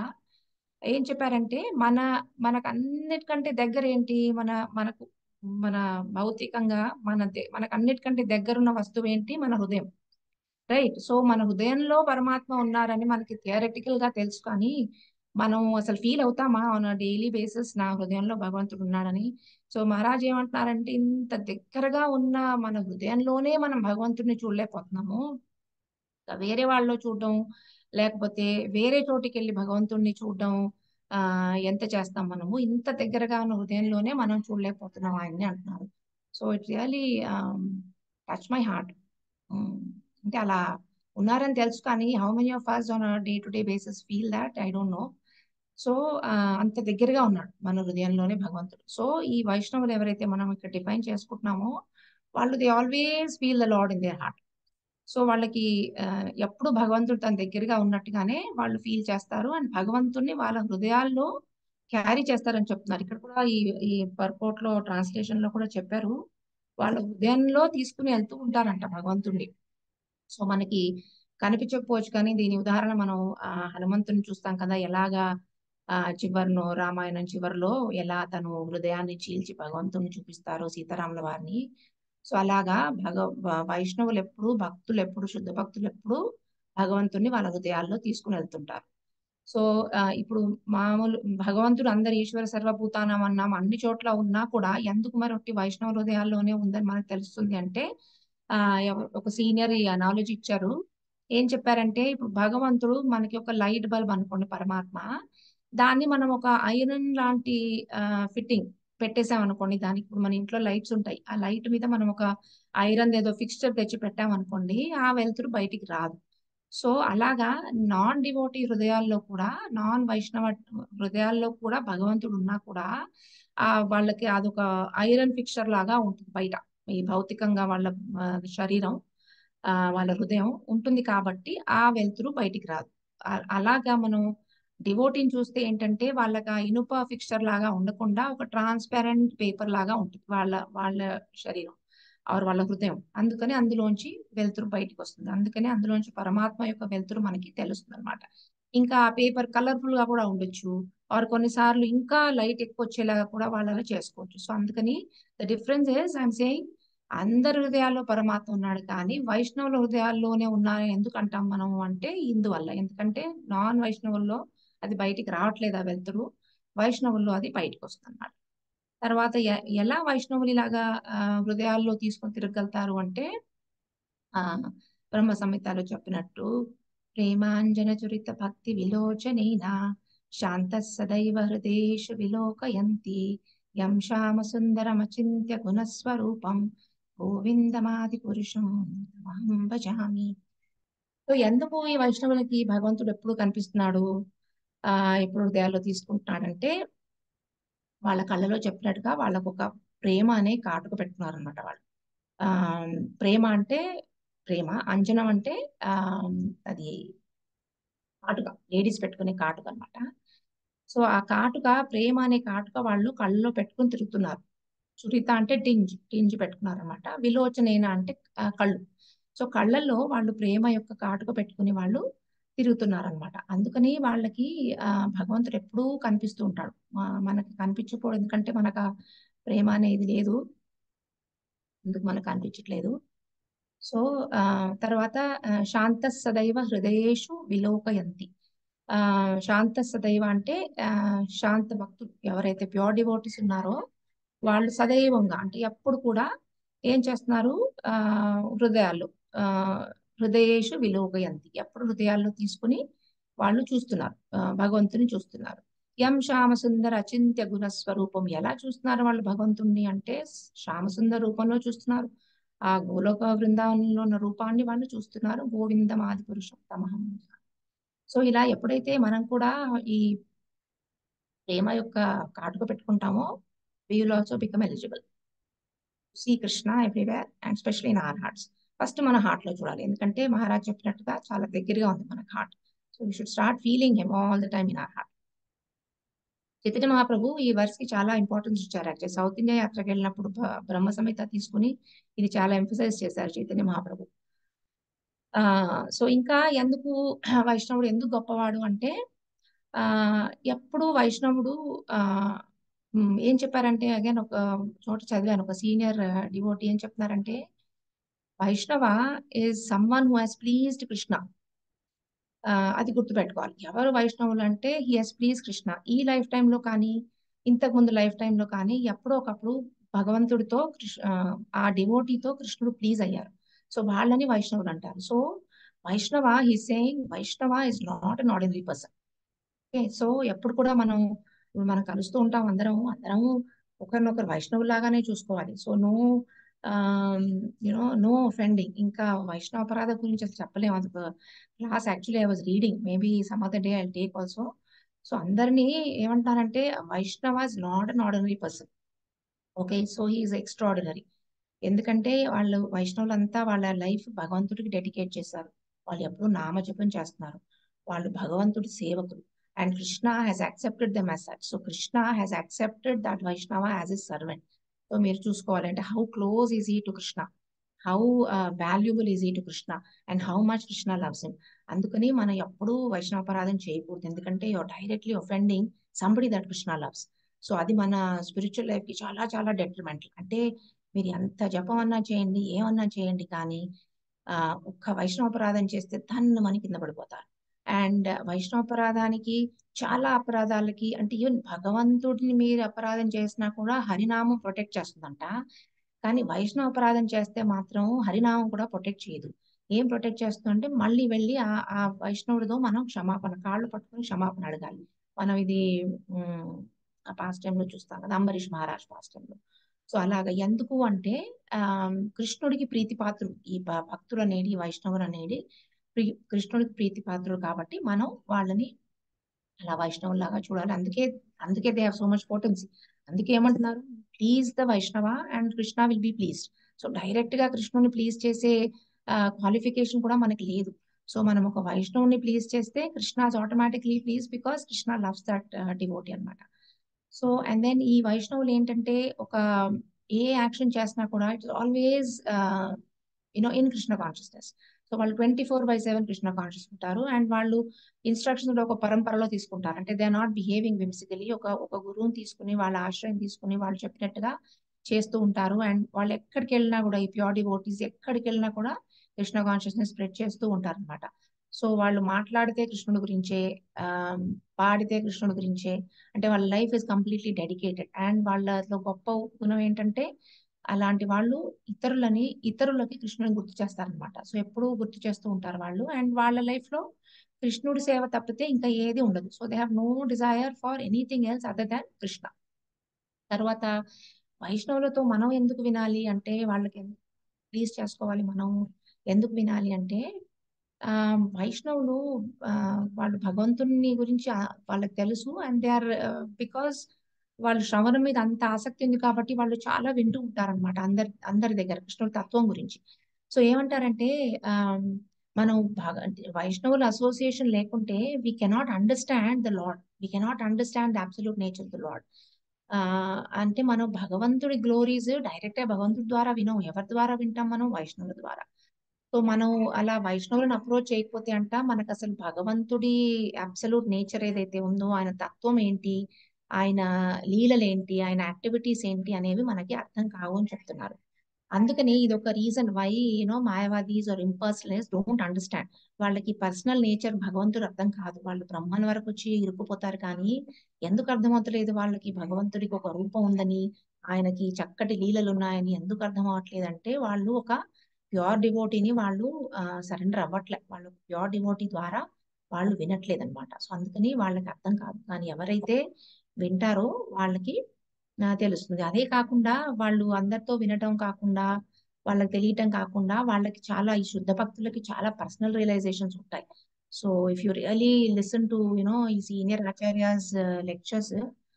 ఏం చెప్పారంటే మన మనకు అన్నిటికంటే దగ్గర ఏంటి మన మనకు మన భౌతికంగా మన దే- మనకు అన్నిటికంటే దగ్గరున్న వస్తువు ఏంటి మన హృదయం రైట్ సో మన హృదయంలో పరమాత్మ ఉన్నారని మనకి థియరటికల్ గా తెలుసు కానీ మనం అసలు ఫీల్ అవుతామా ఆన్ డైలీ బేసిస్ నా హృదయంలో భగవంతుడు ఉన్నాడని సో మహారాజ్ ఏమంటున్నారంటే ఇంత దగ్గరగా ఉన్న మన హృదయంలోనే మనం భగవంతుడిని చూడలేకపోతున్నాము ఇంకా వేరే వాళ్ళలో చూడడం లేకపోతే వేరే చోటికి వెళ్ళి భగవంతుడిని చూడడం ఆ ఎంత చేస్తాం మనము ఇంత దగ్గరగా ఉన్న హృదయంలోనే మనం చూడలేకపోతున్నాం ఆయన్ని అంటున్నారు so it really touch my heart అంటే అలా ఉన్నారని తెలుసు కానీ how many of us on day to day basis feel that I don't know so అంత దగ్గరగా ఉన్నాడు మన హృదయంలోనే భగవంతుడు సో ఈ వైష్ణవులు ఎవరైతే మనం ఇక్కడ డిఫైన్ చేసుకుంటున్నామో వాళ్ళు they always feel the lord in their heart so వాళ్ళకి ఆ, ఎప్పుడు భగవంతుడు తన దగ్గరగా ఉన్నట్టుగానే వాళ్ళు ఫీల్ చేస్తారు అండ్ భగవంతుడిని వాళ్ళ హృదయాల్లో క్యారీ చేస్తారని చెప్తున్నారు ఇక్కడ కూడా ఈ ఈ పర్పోర్ట్ లో ట్రాన్స్లేషన్ లో కూడా చెప్పారు వాళ్ళ హృదయంలో తీసుకుని వెళ్తూ ఉంటారంట భగవంతుడిని సో మనకి కనిపించకపోవచ్చు కానీ దీని ఉదాహరణ మనం ఆ హనుమంతుని చూస్తాం కదా ఎలాగా ఆ చివరిలో రామాయణం చివరిలో ఎలా తను హృదయాన్ని చీల్చి భగవంతుని చూపిస్తారో సీతారాముల వారిని సో అలాగా భగ వ- వైష్ణవులు ఎప్పుడు భక్తులు ఎప్పుడు శుద్ధ భక్తులు ఎప్పుడు భగవంతుని వాళ్ళ హృదయాల్లో తీసుకుని వెళ్తుంటారు సో ఆ, ఇప్పుడు మామూలు భగవంతుడు అందరు ఈశ్వర సర్వభూతానం అన్నాం అన్ని చోట్ల ఉన్నా కూడా ఎందుకు మరి ఒకటి వైష్ణవ హృదయాల్లోనే ఉందని మనకు తెలుస్తుంది అంటే ఆ ఎవ- ఒక సీనియర్ ఈ అనాలజీ ఇచ్చారు ఏం చెప్పారంటే ఇప్పుడు భగవంతుడు మనకి ఒక లైట్ బల్బ్ అనుకోండి పరమాత్మ దాన్ని మనం ఒక ఐరన్ లాంటి ఫిట్టింగ్ పెట్టేసాం అనుకోండి దానికి ఇప్పుడు మన ఇంట్లో లైట్స్ ఉంటాయి ఆ లైట్ మీద మనం ఒక ఐరన్ ఏదో ఫిక్స్చర్ తెచ్చి పెట్టాం అనుకోండి ఆ వెలుతురు బయటికి రాదు సో అలాగా నాన్ డివోటీ హృదయాల్లో కూడా నాన్ వైష్ణవ హృదయాల్లో కూడా భగవంతుడు ఉన్నా కూడా ఆ వాళ్ళకి అదొక ఐరన్ ఫిక్చర్ లాగా ఉంటుంది బయట ఈ భౌతికంగా వాళ్ళ ఆ, శరీరం ఆ, వాళ్ళ హృదయం ఉంటుంది కాబట్టి ఆ వెలుతురు బయటికి రాదు ఆ- అలాగా మనం డివోటీని చూస్తే ఏంటంటే వాళ్ళకి ఆ ఇనుప ఫిక్చర్ లాగా ఉండకుండా ఒక ట్రాన్స్పరెంట్ పేపర్ లాగా ఉంటుంది వాళ్ళ వాళ్ళ శరీరం ఆర్ వాళ్ళ హృదయం అందుకని అందులోంచి వెలుతురు బయటికి వస్తుంది అందుకని అందులోంచి పరమాత్మ యొక్క వెలుతురు మనకి తెలుస్తుంది అనమాట ఇంకా ఆ పేపర్ కలర్ఫుల్ గా కూడా ఉండొచ్చు ఆర్ కొన్నిసార్లు ఇంకా లైట్ ఎక్కువ వచ్చేలాగా కూడా వాళ్ళలా చేసుకోవచ్చు సో అందుకని the difference is I'm saying అందరి హృదయాల్లో పరమాత్మ ఉన్నాడు కానీ వైష్ణవుల హృదయాల్లోనే ఉన్నారని ఎందుకు అంటాం మనం అంటే ఇందువల్ల ఎందుకంటే నాన్ వైష్ణవుల్లో అది బయటికి రావట్లేదు ఆ వెలుతురు వైష్ణవుల్లో అది బయటకు వస్తుంది అన్నమాట తర్వాత ఎ- ఎలా వైష్ణవులు ఇలాగా ఆ, హృదయాల్లో తీసుకొని తిరగలుగుతారు అంటే ఆ బ్రహ్మ సంహితలో చెప్పినట్టు ప్రేమాంజన చురిత భక్తి విలోచనేన శాంత సదైవ హృదేషు విలోకయంతి యం శ్యామ సుందరమచింత్య గుణస్వరూపం గోవిందమాది పురుషం తమహం భజామి సో ఎందుకు ఈ వైష్ణవులకి భగవంతుడు ఎప్పుడు కనిపిస్తున్నాడు ఆ ఎప్పుడు హృదయాల్లో తీసుకుంటున్నాడంటే వాళ్ళ కళ్ళలో చెప్పినట్టుగా వాళ్ళకు ఒక ప్రేమ అనే కాటుక పెట్టుకున్నారు అనమాట వాళ్ళు ఆ ప్రేమ అంటే ప్రేమ అంజనం అంటే ఆ అది కాటుక లేడీస్ పెట్టుకునే కాటుక అన్నమాట సో ఆ కాటుక ప్రేమ అనే కాటుక వాళ్ళు కళ్ళలో పెట్టుకుని తిరుగుతున్నారు చురిత అంటే టింజ్ టింజ్ పెట్టుకున్నారు అనమాట విలోచనేన అంటే ఆ, కళ్ళు సో కళ్ళల్లో వాళ్ళు ప్రేమ యొక్క కాటుక పెట్టుకుని వాళ్ళు తిరుగుతున్నారు అనమాట అందుకని వాళ్ళకి ఆ భగవంతుడు ఎప్పుడూ కనిపిస్తూ ఉంటాడు మా- మనకి కనిపించకపోవడం ఎందుకంటే మనకు ఆ ప్రేమ అనేది లేదు ఎందుకు మనకు కనిపించట్లేదు సో ఆ తర్వాత ఆ, శాంత సదైవ హృదయేషు విలోకయంతి ఆ శాంత సదైవ అంటే ఆ, శాంత భక్తులు ఎవరైతే ప్యూర్ డివోటీస్ ఉన్నారో వాళ్ళు సదైవంగా అంటే ఎప్పుడు కూడా ఏం చేస్తున్నారు ఆ హృదయాల్లో ఆ హృదయేషు విలోకయంతి ఎప్పుడు హృదయాల్లో తీసుకుని వాళ్ళు చూస్తున్నారు ఆ, భగవంతుని చూస్తున్నారు యం శ్యామ సుందర అచింత్య గుణ స్వరూపం ఎలా చూస్తున్నారు వాళ్ళు భగవంతుణ్ణి అంటే శ్యామ సుందర రూపంలో చూస్తున్నారు ఆ గోలోక బృందావనంలో ఉన్న రూపాన్ని వాళ్ళు చూస్తున్నారు గోవిందం ఆది పురుషం తమహం సో ఇలా ఎప్పుడైతే మనం కూడా ఈ ప్రేమ యొక్క కాటుక పెట్టుకుంటామో we will also become eligible see Krishna everywhere and especially in our hearts first మన హార్ట్ లో చూడాలి ఎందుకంటే మహారాజ్ చెప్పినట్టుగా చాలా దగ్గరగా ఉంది మనకు heart so we should start feeling him all the time in our heart Chaitanya Mahaprabhu ఈ వర్స్ కి చాలా ఇంపార్టెన్స్ ఇచ్చారు యాక్చువల్లీ సౌత్ ఇండియా యాత్రకి వెళ్ళినప్పుడు బ- బ్రహ్మ సమేత తీసుకుని ఇది చాలా ఎంఫసైజ్ చేశారు చైతన్య మహాప్రభు ఆ సో ఇంకా ఎందుకు వైష్ణవుడు ఎందుకు గొప్పవాడు అంటే ఆ ఎప్పుడు వైష్ణవుడు ఆ ఉమ్, ఏం చెప్పారంటే అగైన్ ఒక చోట చదివాను ఒక సీనియర్ డివోటీ ఏం చెప్తున్నారంటే Vaishnava is someone who has pleased Krishna ఆ, అది గుర్తుపెట్టుకోవాలి ఎవరు వైష్ణవులు అంటే హీ హాస్ ప్లీజ్ కృష్ణ ఈ లైఫ్ లో కానీ ఇంతకు ముందు లైఫ్ లో కానీ ఎప్పుడో ఒకప్పుడు భగవంతుడితో కృష్ణ ఆ, ఆ డివోటీతో కృష్ణుడు ప్లీజ్ అయ్యారు సో వాళ్ళని వైష్ణవులు అంటారు so Vaishnava he saying Vaishnava is not an ordinary person okay so ఎప్పుడు కూడా మనం ఇప్పుడు మనం కలుస్తూ ఉంటాం అందరం అందరం ఒకరినొకరు వైష్ణవులాగానే చూసుకోవాలి so no you know no offending ఇంకా వైష్ణవపరాధ గురించి అసలు చెప్పలేము అది class actually I was reading maybe some other day I take also so అందరినీ ఏమంటారంటే Vaishnava is not an ordinary person okay so he is extraordinary ఎందుకంటే వాళ్ళు వైష్ణవులంతా వాళ్ళ లైఫ్ భగవంతుడికి డెడికేట్ చేశారు వాళ్ళు ఎప్పుడూ నామజపం చేస్తున్నారు వాళ్ళు భగవంతుడి సేవకులు and Krishna has accepted them as such so Krishna has accepted that Vaishnava as a servant so మీరు చూసుకోవాలంటే how close is he to Krishna how valuable is he to Krishna and how much Krishna loves him అందుకని మనం ఎప్పుడూ వైష్ణవపరాధం చేయకూడదు ఎందుకంటే your directly offending somebody that Krishna loves so అది మన స్పిరిచువల్ లైఫ్ కి చాలా చాలా డెట్రిమెంటల్ అంటే మీరు ఎంత జపం అన్నా చేయండి ఏమన్నా చేయండి కానీ ఆ ఒక్క వైష్ణవపరాధం చేస్తే దాన్ని మన కింద పడిపోతారు అండ్ వైష్ణవపరాధానికి చాలా అపరాధాలకి అంటే ఈవెన్ భగవంతుడిని మీరు అపరాధం చేసినా కూడా హరినామం ప్రొటెక్ట్ చేస్తుందంట కానీ వైష్ణవ అపరాధం చేస్తే మాత్రం హరినామం కూడా ప్రొటెక్ట్ చేయదు ఏం ప్రొటెక్ట్ చేస్తుందంటే మళ్ళీ వెళ్ళి ఆ ఆ వైష్ణవుడితో మనం క్షమాపణ కాళ్ళు పట్టుకొని క్షమాపణ అడగాలి మనం ఇది ఉమ్, ఆ పాస్ట్ టైంలో చూస్తాం కదా అంబరీష్ మహారాజ్ పాస్ట్ టైంలో సో అలాగ ఎందుకు అంటే ఆ కృష్ణుడికి ప్రీతిపాత్రుడు ఈ భ- భక్తులు అనేది వైష్ణవులు అనేది ప్రి- కృష్ణుడికి ప్రీతిపాత్రుడు కాబట్టి మనం వాళ్ళని అలా వైష్ణవులాగా చూడాలి అందుకే అందుకే they have so much potency అందుకే ఏమంటున్నారు please the Vaishnava and Krishna will be pleased so direct గా కృష్ణుని ప్లీజ్ చేసే క్వాలిఫికేషన్ కూడా మనకి లేదు సో మనం ఒక వైష్ణవుని ప్లీజ్ చేస్తే Krishna automatically please because Krishna loves that devotee అన్నమాట సో అండ్ దెన్ ఈ వైష్ణవులు ఏంటంటే ఒక ఏ యాక్షన్ చేసినా కూడా it's always you know in Krishna consciousness so వాళ్ళు twenty four by seven Krishna conscious ఉంటారు అండ్ వాళ్ళు ఇన్స్ట్రక్షన్స్ ఒక పరంపరలో తీసుకుంటారు అంటే they are not behaving whimsically ఒక ఒక గురువుని తీసుకుని వాళ్ళ ఆశ్రయం తీసుకుని వాళ్ళు చెప్పినట్టుగా చేస్తూ ఉంటారు అండ్ వాళ్ళు ఎక్కడికి వెళ్ళినా కూడా ఈ ప్యూర్ డివోటీస్ ఎక్కడికి వెళ్ళినా కూడా కృష్ణ కాన్షియస్నెస్ స్ప్రెడ్ చేస్తూ ఉంటారు అనమాట సో వాళ్ళు మాట్లాడితే కృష్ణుడి గురించే ఆ, పాడితే కృష్ణుడి గురించే అంటే వాళ్ళ life is completely dedicated and వాళ్ళలో గొప్ప గుణం ఏంటంటే అలాంటి వాళ్ళు ఇతరులని ఇతరులకి కృష్ణుని గుర్తు చేస్తారనమాట సో ఎప్పుడూ గుర్తు చేస్తూ ఉంటారు వాళ్ళు అండ్ వాళ్ళ లైఫ్ లో కృష్ణుడి సేవ తప్పితే ఇంకా ఏది ఉండదు so they have no desire for anything else other than Krishna తర్వాత వైష్ణవులతో మనం ఎందుకు వినాలి అంటే వాళ్ళకి ప్లీజ్ చేసుకోవాలి మనం ఎందుకు వినాలి అంటే ఆ వైష్ణవులు ఆ, వాళ్ళు భగవంతుని గురించి ఆ- వాళ్ళకి తెలుసు అండ్ దే ఆర్ బికాస్ వాళ్ళు శ్రవణం మీద అంత ఆసక్తి ఉంది కాబట్టి వాళ్ళు చాలా వింటూ ఉంటారన్నమాట అందరి అందరి దగ్గర కృష్ణుడి తత్వం గురించి సో ఏమంటారంటే ఆ, మనం భగ వైష్ణవుల అసోసియేషన్ లేకుంటే we cannot understand the lord we cannot understand the absolute nature the lord ఆ అంటే మనం భగవంతుడి గ్లోరీస్ డైరెక్ట్ గా భగవంతుడి ద్వారా వినం ఎవరి ద్వారా వింటాం మనం వైష్ణవుల ద్వారా సో మనం అలా వైష్ణవులను అప్రోచ్ చేయకపోతే అంట మనకు అసలు భగవంతుడి అబ్సల్యూట్ నేచర్ ఏదైతే ఉందో ఆయన తత్వం ఏంటి ఆయన లీలలు ఏంటి ఆయన యాక్టివిటీస్ ఏంటి అనేవి మనకి అర్థం కావు అని చెప్తున్నారు అందుకని ఇది ఒక reason why you know Mayavadis are impersonalist don't understand వాళ్ళకి పర్సనల్ నేచర్ భగవంతుడు అర్థం కాదు వాళ్ళు బ్రహ్మన్ వరకు వచ్చి ఇరుక్కుపోతారు కానీ ఎందుకు అర్థమవుతలేదు వాళ్ళకి భగవంతుడికి ఒక రూపం ఉందని ఆయనకి చక్కటి లీలలు ఉన్నాయని ఎందుకు అర్థం అవ్వట్లేదు అంటే వాళ్ళు ఒక ప్యూర్ డివోటీని వాళ్ళు సరెండర్ అవ్వట్లే వాళ్ళు ప్యూర్ డివోటీ ద్వారా వాళ్ళు వినట్లేదు అనమాట సో అందుకని వాళ్ళకి అర్థం కాదు కానీ ఎవరైతే వింటారో వాళ్ళకి ఆ, తెలుస్తుంది అదే కాకుండా వాళ్ళు అందరితో వినటం కాకుండా వాళ్ళకి తెలియటం కాకుండా వాళ్ళకి చాలా ఈ శుద్ధ భక్తులకి చాలా పర్సనల్ రియలైజేషన్స్ ఉంటాయి so if you really listen to you know ఈ senior acharyas lectures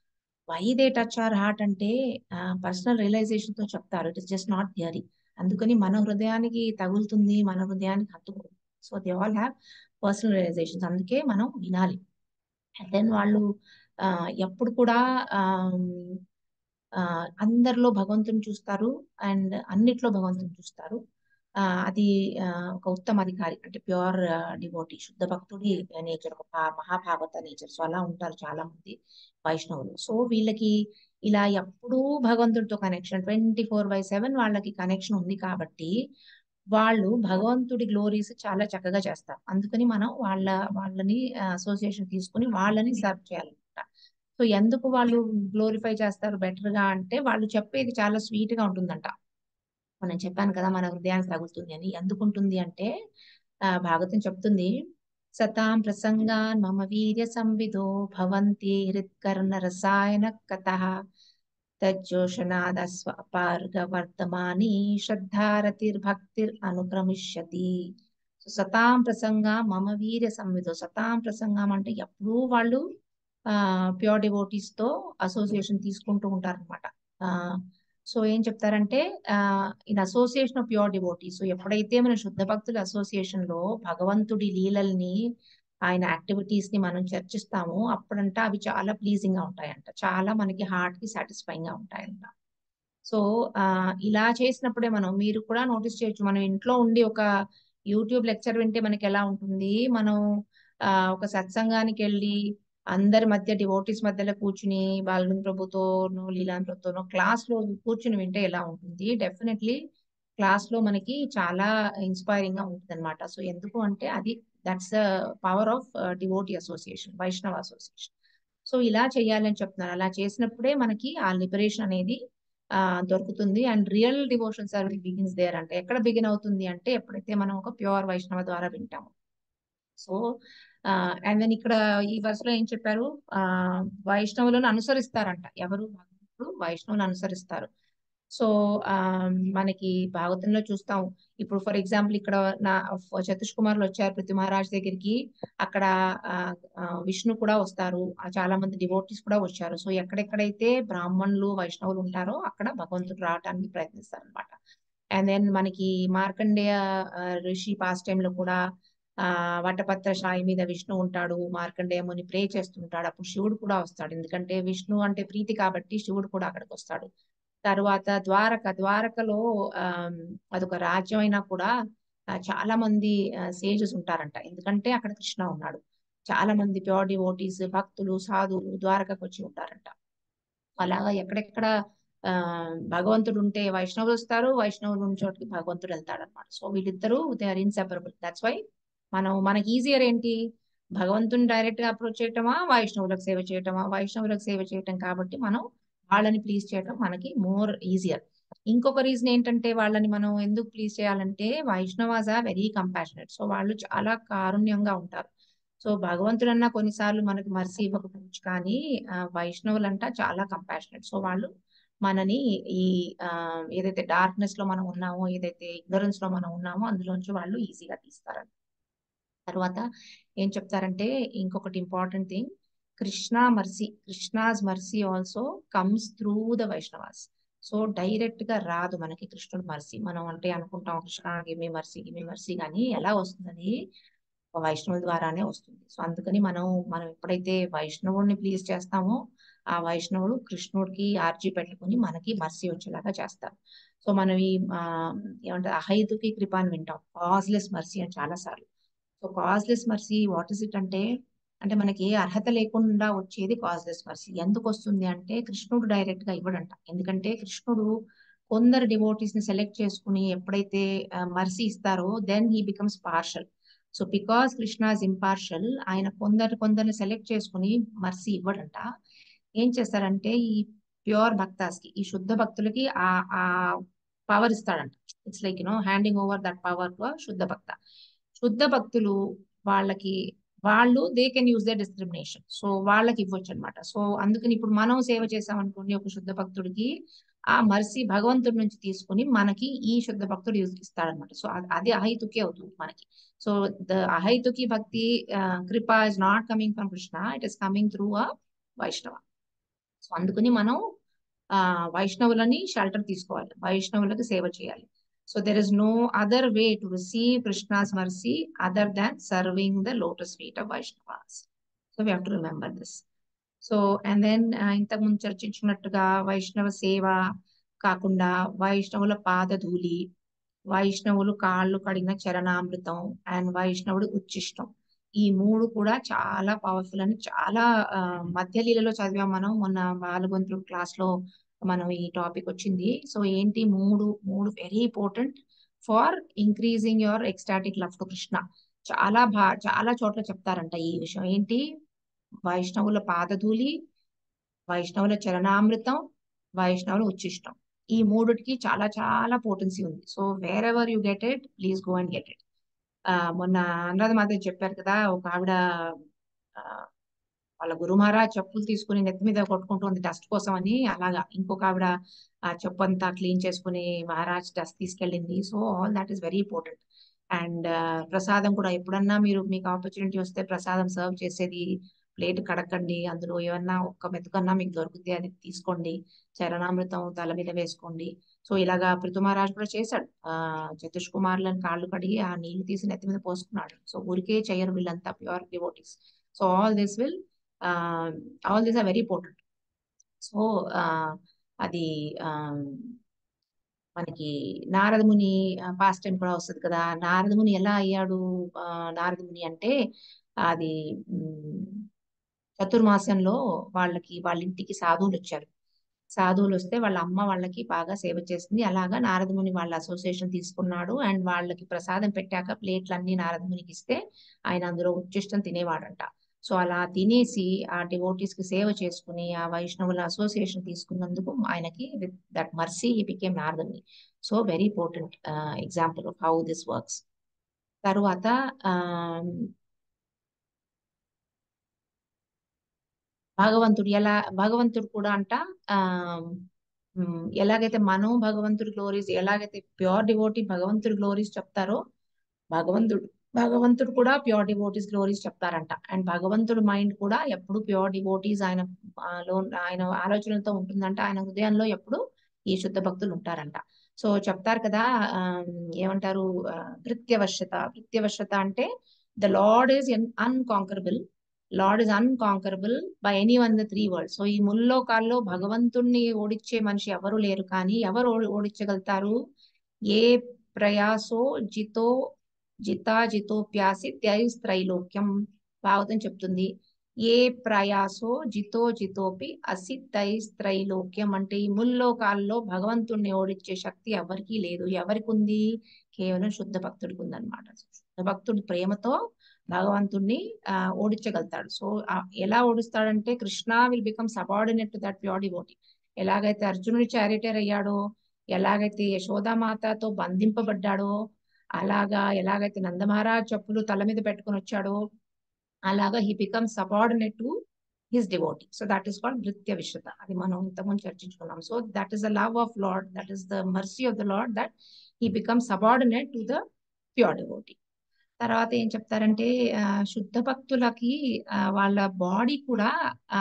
why they touch our heart అంటే పర్సనల్ రియలైజేషన్ తో చెప్తారు it is just not theory అందుకని మన హృదయానికి తగులుతుంది మన హృదయానికి హత్తుకుంటుంది so they all have personal realisations అందుకే మనం వినాలి అండ్ దెన్ వాళ్ళు ఆ, ఎప్పుడు కూడా ఆమ్, ఆ, అందరిలో భగవంతుని చూస్తారు అండ్ అన్నిట్లో భగవంతుని చూస్తారు ఆ, అది ఆ, ఒక ఉత్తమ అధికారి అంటే ప్యూర్ డివోటీ శుద్ధ భక్తుడి నేచర్ ఒక భా- మహాభాగవత నేచర్ సో అలా ఉంటారు చాలా మంది వైష్ణవులు సో వీళ్ళకి ఇలా ఎప్పుడూ భగవంతుడితో connection twenty four by seven వాళ్ళకి కనెక్షన్ ఉంది కాబట్టి వాళ్ళు భగవంతుడి గ్లోరీస్ చాలా చక్కగా చేస్తారు అందుకని మనం వాళ్ళ వాళ్ళని అసోసియేషన్ తీసుకుని వాళ్ళని సర్వ్ చేయాలన్నమాట సో ఎందుకు వాళ్ళు గ్లోరిఫై చేస్తారు బెటర్ గా అంటే వాళ్ళు చెప్పేది చాలా స్వీట్ గా ఉంటుందంట మనం చెప్పాను కదా మన హృదయానికి తగులుతుంది అని ఎందుకు ఉంటుంది అంటే ఆ, భాగవతం చెప్తుంది సతాం ప్రసంగాన్ మమ వీర్య సంవిదో భవంతి హృత్కర్ణ రసాయన కథ తజ్జోషనాదస్వపార్గవర్ధమాని శ్రద్ధారతిర్భక్తిర్ అనుక్రమిష్యతి సో సతాం ప్రసంగ మమ వీర్య సంవిధో సతాం ప్రసంగం అంటే ఎప్పుడూ వాళ్ళు ఆ ప్యూర్ డివోటీస్ తో అసోసియేషన్ తీసుకుంటూ ఉంటారన్నమాట ఆ సో ఏం చెప్తారంటే in association of pure devotees so ఎప్పుడైతే మన శుద్ధ భక్తుల అసోసియేషన్ లో భగవంతుడి లీలల్ని ఆయన యాక్టివిటీస్ ని మనం చర్చిస్తాము అప్పుడంట అవి చాలా ప్లీజింగ్ గా ఉంటాయంట చాలా మనకి హార్ట్ కి సాటిస్ఫైయింగ్ గా ఉంటాయంట సో ఆ ఇలా చేసినప్పుడే మనం మీరు కూడా నోటీస్ చేయొచ్చు మనం ఇంట్లో ఉండి ఒక యూట్యూబ్ లెక్చర్ వింటే మనకి ఎలా ఉంటుంది మనం ఆ ఒక సత్సంగానికి వెళ్ళి అందరి మధ్య డివోటీస్ మధ్యలో కూర్చుని బాలగంధ ప్రభుతోనో లీలాన్ ప్రభుతోనో క్లాస్ లో కూర్చుని వింటే ఎలా ఉంటుంది డెఫినెట్లీ క్లాస్ లో మనకి చాలా ఇన్స్పైరింగ్ గా ఉంటుంది అనమాట సో ఎందుకు అంటే అది that's the power of devotee association Vaishnava association so ఇలా చేయాలని చెప్తున్నారు అలా చేసినప్పుడే మనకి ఆ లిబరేషన్ అనేది ఆ దొరుకుతుంది and real devotion service begins there అంటే ఎక్కడ బిగిన్ అవుతుంది అంటే ఎప్పుడైతే మనం ఒక ప్యూర్ వైష్ణవ ద్వారా వింటాము సో అండ్ దెన్ ఇక్కడ ఈ verse లో ఏం చెప్పారు ఆ వైష్ణవులను అనుసరిస్తారంట ఎవరు భగవంతుడు వైష్ణవులను అనుసరిస్తారు సో ఆ మనకి భాగవతంలో చూస్తాం ఇప్పుడు ఫర్ ఎగ్జాంపుల్ ఇక్కడ నా చతుష్ కుమార్లు వచ్చారు పృథ్వీ మహారాజ్ దగ్గరికి అక్కడ ఆ, ఆ, విష్ణు కూడా వస్తారు ఆ, చాలా మంది డివోటీస్ కూడా వచ్చారు సో ఎక్కడెక్కడైతే బ్రాహ్మణులు వైష్ణవులు ఉంటారో అక్కడ భగవంతుడు రావడానికి ప్రయత్నిస్తారు అనమాట అండ్ దెన్ మనకి మార్కండేయ ఆ, ఋషి పాస్ లో కూడా ఆ వటపత్ర సాయి మీద విష్ణు ఉంటాడు మార్కండేయ ముని ప్రే చేస్తుంటాడు అప్పుడు శివుడు కూడా వస్తాడు ఎందుకంటే విష్ణు అంటే ప్రీతి కాబట్టి శివుడు కూడా అక్కడికి వస్తాడు తర్వాత ద్వారక ద్వారకలో ఆ అదొక రాజ్యం అయినా కూడా ఆ, చాలా మంది సేజెస్ ఉంటారంట ఎందుకంటే అక్కడ కృష్ణ ఉన్నాడు చాలా మంది ప్యూర్ డివోటీస్ భక్తులు సాధువులు ద్వారకకు వచ్చి ఉంటారంట అలాగా ఎక్కడెక్కడ ఆ భగవంతుడు ఉంటే వైష్ణవులు వస్తారు వైష్ణవులు ఉన్న చోటికి భగవంతుడు వెళ్తాడు అనమాట సో వీళ్ళిద్దరూ they are inseparable that's why మనం మనకి ఈజియర్ ఏంటి భగవంతుని డైరెక్ట్ గా అప్రోచ్ చేయటమా వైష్ణవులకు సేవ చేయటమా వైష్ణవులకు సేవ చేయటం కాబట్టి మనం వాళ్ళని ప్లీజ్ చేయటం మనకి మోర్ ఈజియర్ ఇంకొక రీజన్ ఏంటంటే వాళ్ళని మనం ఎందుకు ప్లీజ్ చేయాలంటే Vaishnavas are very compassionate so వాళ్ళు చాలా కారుణ్యంగా ఉంటారు సో భగవంతుడన్నా కొన్నిసార్లు మనకి మర్సీ ఇవ్వకపోవచ్చు కానీ ఆ, వైష్ణవులంట చాలా కంపాషనెట్ సో వాళ్ళు మనని ఈ ఆ, ఏదైతే డార్క్నెస్ లో మనం ఉన్నామో ఏదైతే ఇగ్నరెన్స్ లో మనం ఉన్నామో అందులోంచి వాళ్ళు ఈజీగా తీస్తారంట తర్వాత ఏం చెప్తారంటే ఇంకొకటి important thing Krishna mercy Krishna's mercy also comes through the Vaishnavas so direct గా రాదు మనకి కృష్ణుడు మర్సీ మనం అంటే అనుకుంటాం Krishna give me mercy give me mercy కానీ ఎలా వస్తుందని ఒక వైష్ణవుల ద్వారానే వస్తుంది సో అందుకని మనం మనం ఎప్పుడైతే వైష్ణవుడిని ప్లీజ్ చేస్తామో ఆ వైష్ణవుడు కృష్ణుడికి ఆర్జీ పెట్టుకుని మనకి మర్సీ వచ్చేలాగా చేస్తారు సో మనం ఈ ఆ, ఏమంటారు అహైతుకి కృప అని వింటాం కాజ్లెస్ మర్సీ అని చాలా సార్లు so causeless mercy what is it అంటే అంటే మనకి ఏ అర్హత లేకుండా వచ్చేది కాజ్లెస్ మర్సీ ఎందుకు వస్తుంది అంటే కృష్ణుడు డైరెక్ట్ గా ఇవ్వడంట ఎందుకంటే కృష్ణుడు కొందరు డివోటీస్ ని సెలెక్ట్ చేసుకుని ఎప్పుడైతే మర్సీ ఇస్తారో then he becomes partial so because Krishna is impartial ఆయన కొందరు కొందరిని సెలెక్ట్ చేసుకుని మర్సీ ఇవ్వడంట ఏం చేస్తారంటే ఈ ప్యూర్ భక్తాస్ కి ఈ శుద్ధ భక్తులకి ఆ ఆ పవర్ ఇస్తాడంట it's like you know handing over that power to శుద్ధ భక్త శుద్ధ భక్తులు వాళ్ళకి వాళ్ళు they can use the discrimination so వాళ్ళకి ఇవ్వచ్చు అనమాట సో అందుకని ఇప్పుడు మనం సేవ చేసాం అనుకోండి ఒక శుద్ధ భక్తుడికి ఆ మర్సీ భగవంతుడి నుంచి తీసుకుని మనకి ఈ శుద్ధ భక్తుడు యూజ్ ఇస్తాడనమాట సో అది అది అహైతుకి అవుతుంది మనకి సో ద అహైతుకి భక్తి కృప is not coming from Krishna it is coming through a Vaishnava so అందుకని మనం ఆ వైష్ణవులని షెల్టర్ తీసుకోవాలి వైష్ణవులకు సేవ చేయాలి so there is no other way to receive Krishna's mercy other than serving the lotus feet of Vaishnavas so we have to remember this so and then ఇంతకు ముందు చర్చించినట్టుగా వైష్ణవ సేవ కాకుండా వైష్ణవుల పాదధూళి వైష్ణవులు కాళ్ళు కడిగిన చరణామృతం అండ్ వైష్ణవుడు ఉచ్చిష్టం ఈ మూడు కూడా చాలా పవర్ఫుల్ అని చాలా ఆ, మధ్య లీలలో చదివాం మనం మొన్న బాలగొంతులు క్లాస్ లో మనం ఈ టాపిక్ వచ్చింది సో ఏంటి మూడు మూడు very important for increasing your ecstatic love to Krishna చాలా బా చాలా చోట్ల చెప్తారంట ఈ విషయం ఏంటి వైష్ణవుల పాదధూళి వైష్ణవుల చరణామృతం వైష్ణవుల ఉచ్చిష్టం ఈ మూడిటికి చాలా చాలా పోటెన్సీ ఉంది so wherever you get it please go and get it మొన్న అనురాధ మాధవ్ చెప్పారు కదా ఒక ఆవిడ ఆ, వాళ్ళ గురు మహారాజ్ చెప్పులు తీసుకుని నెత్తి మీద కొట్టుకుంటుంది డస్ట్ కోసం అని అలాగా ఇంకొక ఆవిడ ఆ చెప్పు అంతా క్లీన్ చేసుకుని మహారాజ్ డస్ట్ తీసుకెళ్ళింది so all that is very important and prasadam కూడా ఎప్పుడన్నా మీరు మీకు ఆపర్చునిటీ వస్తే ప్రసాదం సర్వ్ చేసేది ప్లేట్ కడకండి అందులో ఏమన్నా ఒక్క మెతుకన్నా మీకు దొరికితే అది తీసుకోండి చరణామృతం తల మీద వేసుకోండి సో ఇలాగా పృథు మహారాజ్ కూడా చేశాడు ఆ చతుష్ కుమార్లను కాళ్ళు కడిగి ఆ నీళ్లు తీసి నెత్తి మీద పోసుకున్నాడు సో ఊరికే చేయరు వీళ్ళంతా pure devotees so all this will all this are very important so అది ఆ, మనకి నారదముని పాస్ట్ టైం కూడా వస్తుంది కదా నారదముని ఎలా అయ్యాడు ఆ, నారదముని అంటే అది ఉమ్, చతుర్మాసంలో వాళ్ళకి వాళ్ళ ఇంటికి సాధువులు వచ్చారు సాధువులు వస్తే వాళ్ళ అమ్మ వాళ్ళకి బాగా సేవ చేసింది అలాగా నారదముని వాళ్ళ అసోసియేషన్ తీసుకున్నాడు అండ్ వాళ్ళకి ప్రసాదం పెట్టాక ప్లేట్లన్నీ నారదమునికి ఇస్తే ఆయన అందులో ఉచ్చిష్టం తినేవాడంట సో అలా తినేసి ఆ డివోటీస్ కి సేవ చేసుకుని ఆ వైష్ణవుల అసోసియేషన్ తీసుకున్నందుకు ఆయనకి with that mercy he became Naradamuni so very important example of how this works తరువాత ఆ భగవంతుడు ఎలా భగవంతుడు కూడా అంట ఆ ఉమ్, ఎలాగైతే మనం భగవంతుడి గ్లోరీస్ ఎలాగైతే ప్యూర్ డివోటీ భగవంతుడి గ్లోరీస్ చెప్తారో భగవంతుడు భగవంతుడు కూడా ప్యూర్ డివోటీస్ గ్లోరీస్ చెప్తారంట అండ్ భగవంతుడి మైండ్ కూడా ఎప్పుడు ప్యూర్ డివోటీస్ ఆయన ఆ, లో ఆయన ఆలోచనలతో ఉంటుందంట ఆయన హృదయంలో ఎప్పుడు ఈ శుద్ధ భక్తులు ఉంటారంట సో చెప్తారు కదా ఆ, ఏమంటారు భృత్యవశ్యత భృత్యవశ్యత అంటే the lord is unconquerable lord is unconquerable by any one the three world so ఈ ముల్లోకాల్లో భగవంతుణ్ణి ఓడించే మనిషి ఎవరు లేరు కానీ ఎవరు ఓడి- ఓడించగలుగుతారు ఏ ప్రయాసో జితో జితా జితోప్యాసి త్రైలోక్యం భాగవతం చెప్తుంది ఏ ప్రయాసో జితో జితోపి అసి త్రైలోక్యం అంటే ఈ ముల్లోకాల్లో భగవంతుణ్ణి ఓడించే శక్తి ఎవరికీ లేదు ఎవరికి ఉంది కేవలం శుద్ధ భక్తుడికి ఉందన్నమాట శుద్ధ భక్తుడి ప్రేమతో భగవంతుణ్ణి ఆ, ఓడించగలుగుతాడు సో ఆ, ఎలా ఓడిస్తాడంటే Krishna will become subordinate to that pure devotee ఎలాగైతే అర్జునుడి చారిటర్ అయ్యాడో ఎలాగైతే యశోదామాతతో బంధింపబడ్డాడో అలాగా ఎలాగైతే నందమహారాజ్ చెప్పులు తల మీద పెట్టుకొని వచ్చాడో అలాగా he become subordinate to his devotee so that is called నృత్య విశ్వత అది మనం ఇంతకుముందు చర్చించుకున్నాం so that is the love of lord that is the mercy of the lord that he become subordinate to the pure devotee తర్వాత ఏం చెప్తారంటే ఆ, శుద్ధ భక్తులకి ఆ, వాళ్ళ బాడీ కూడా ఆ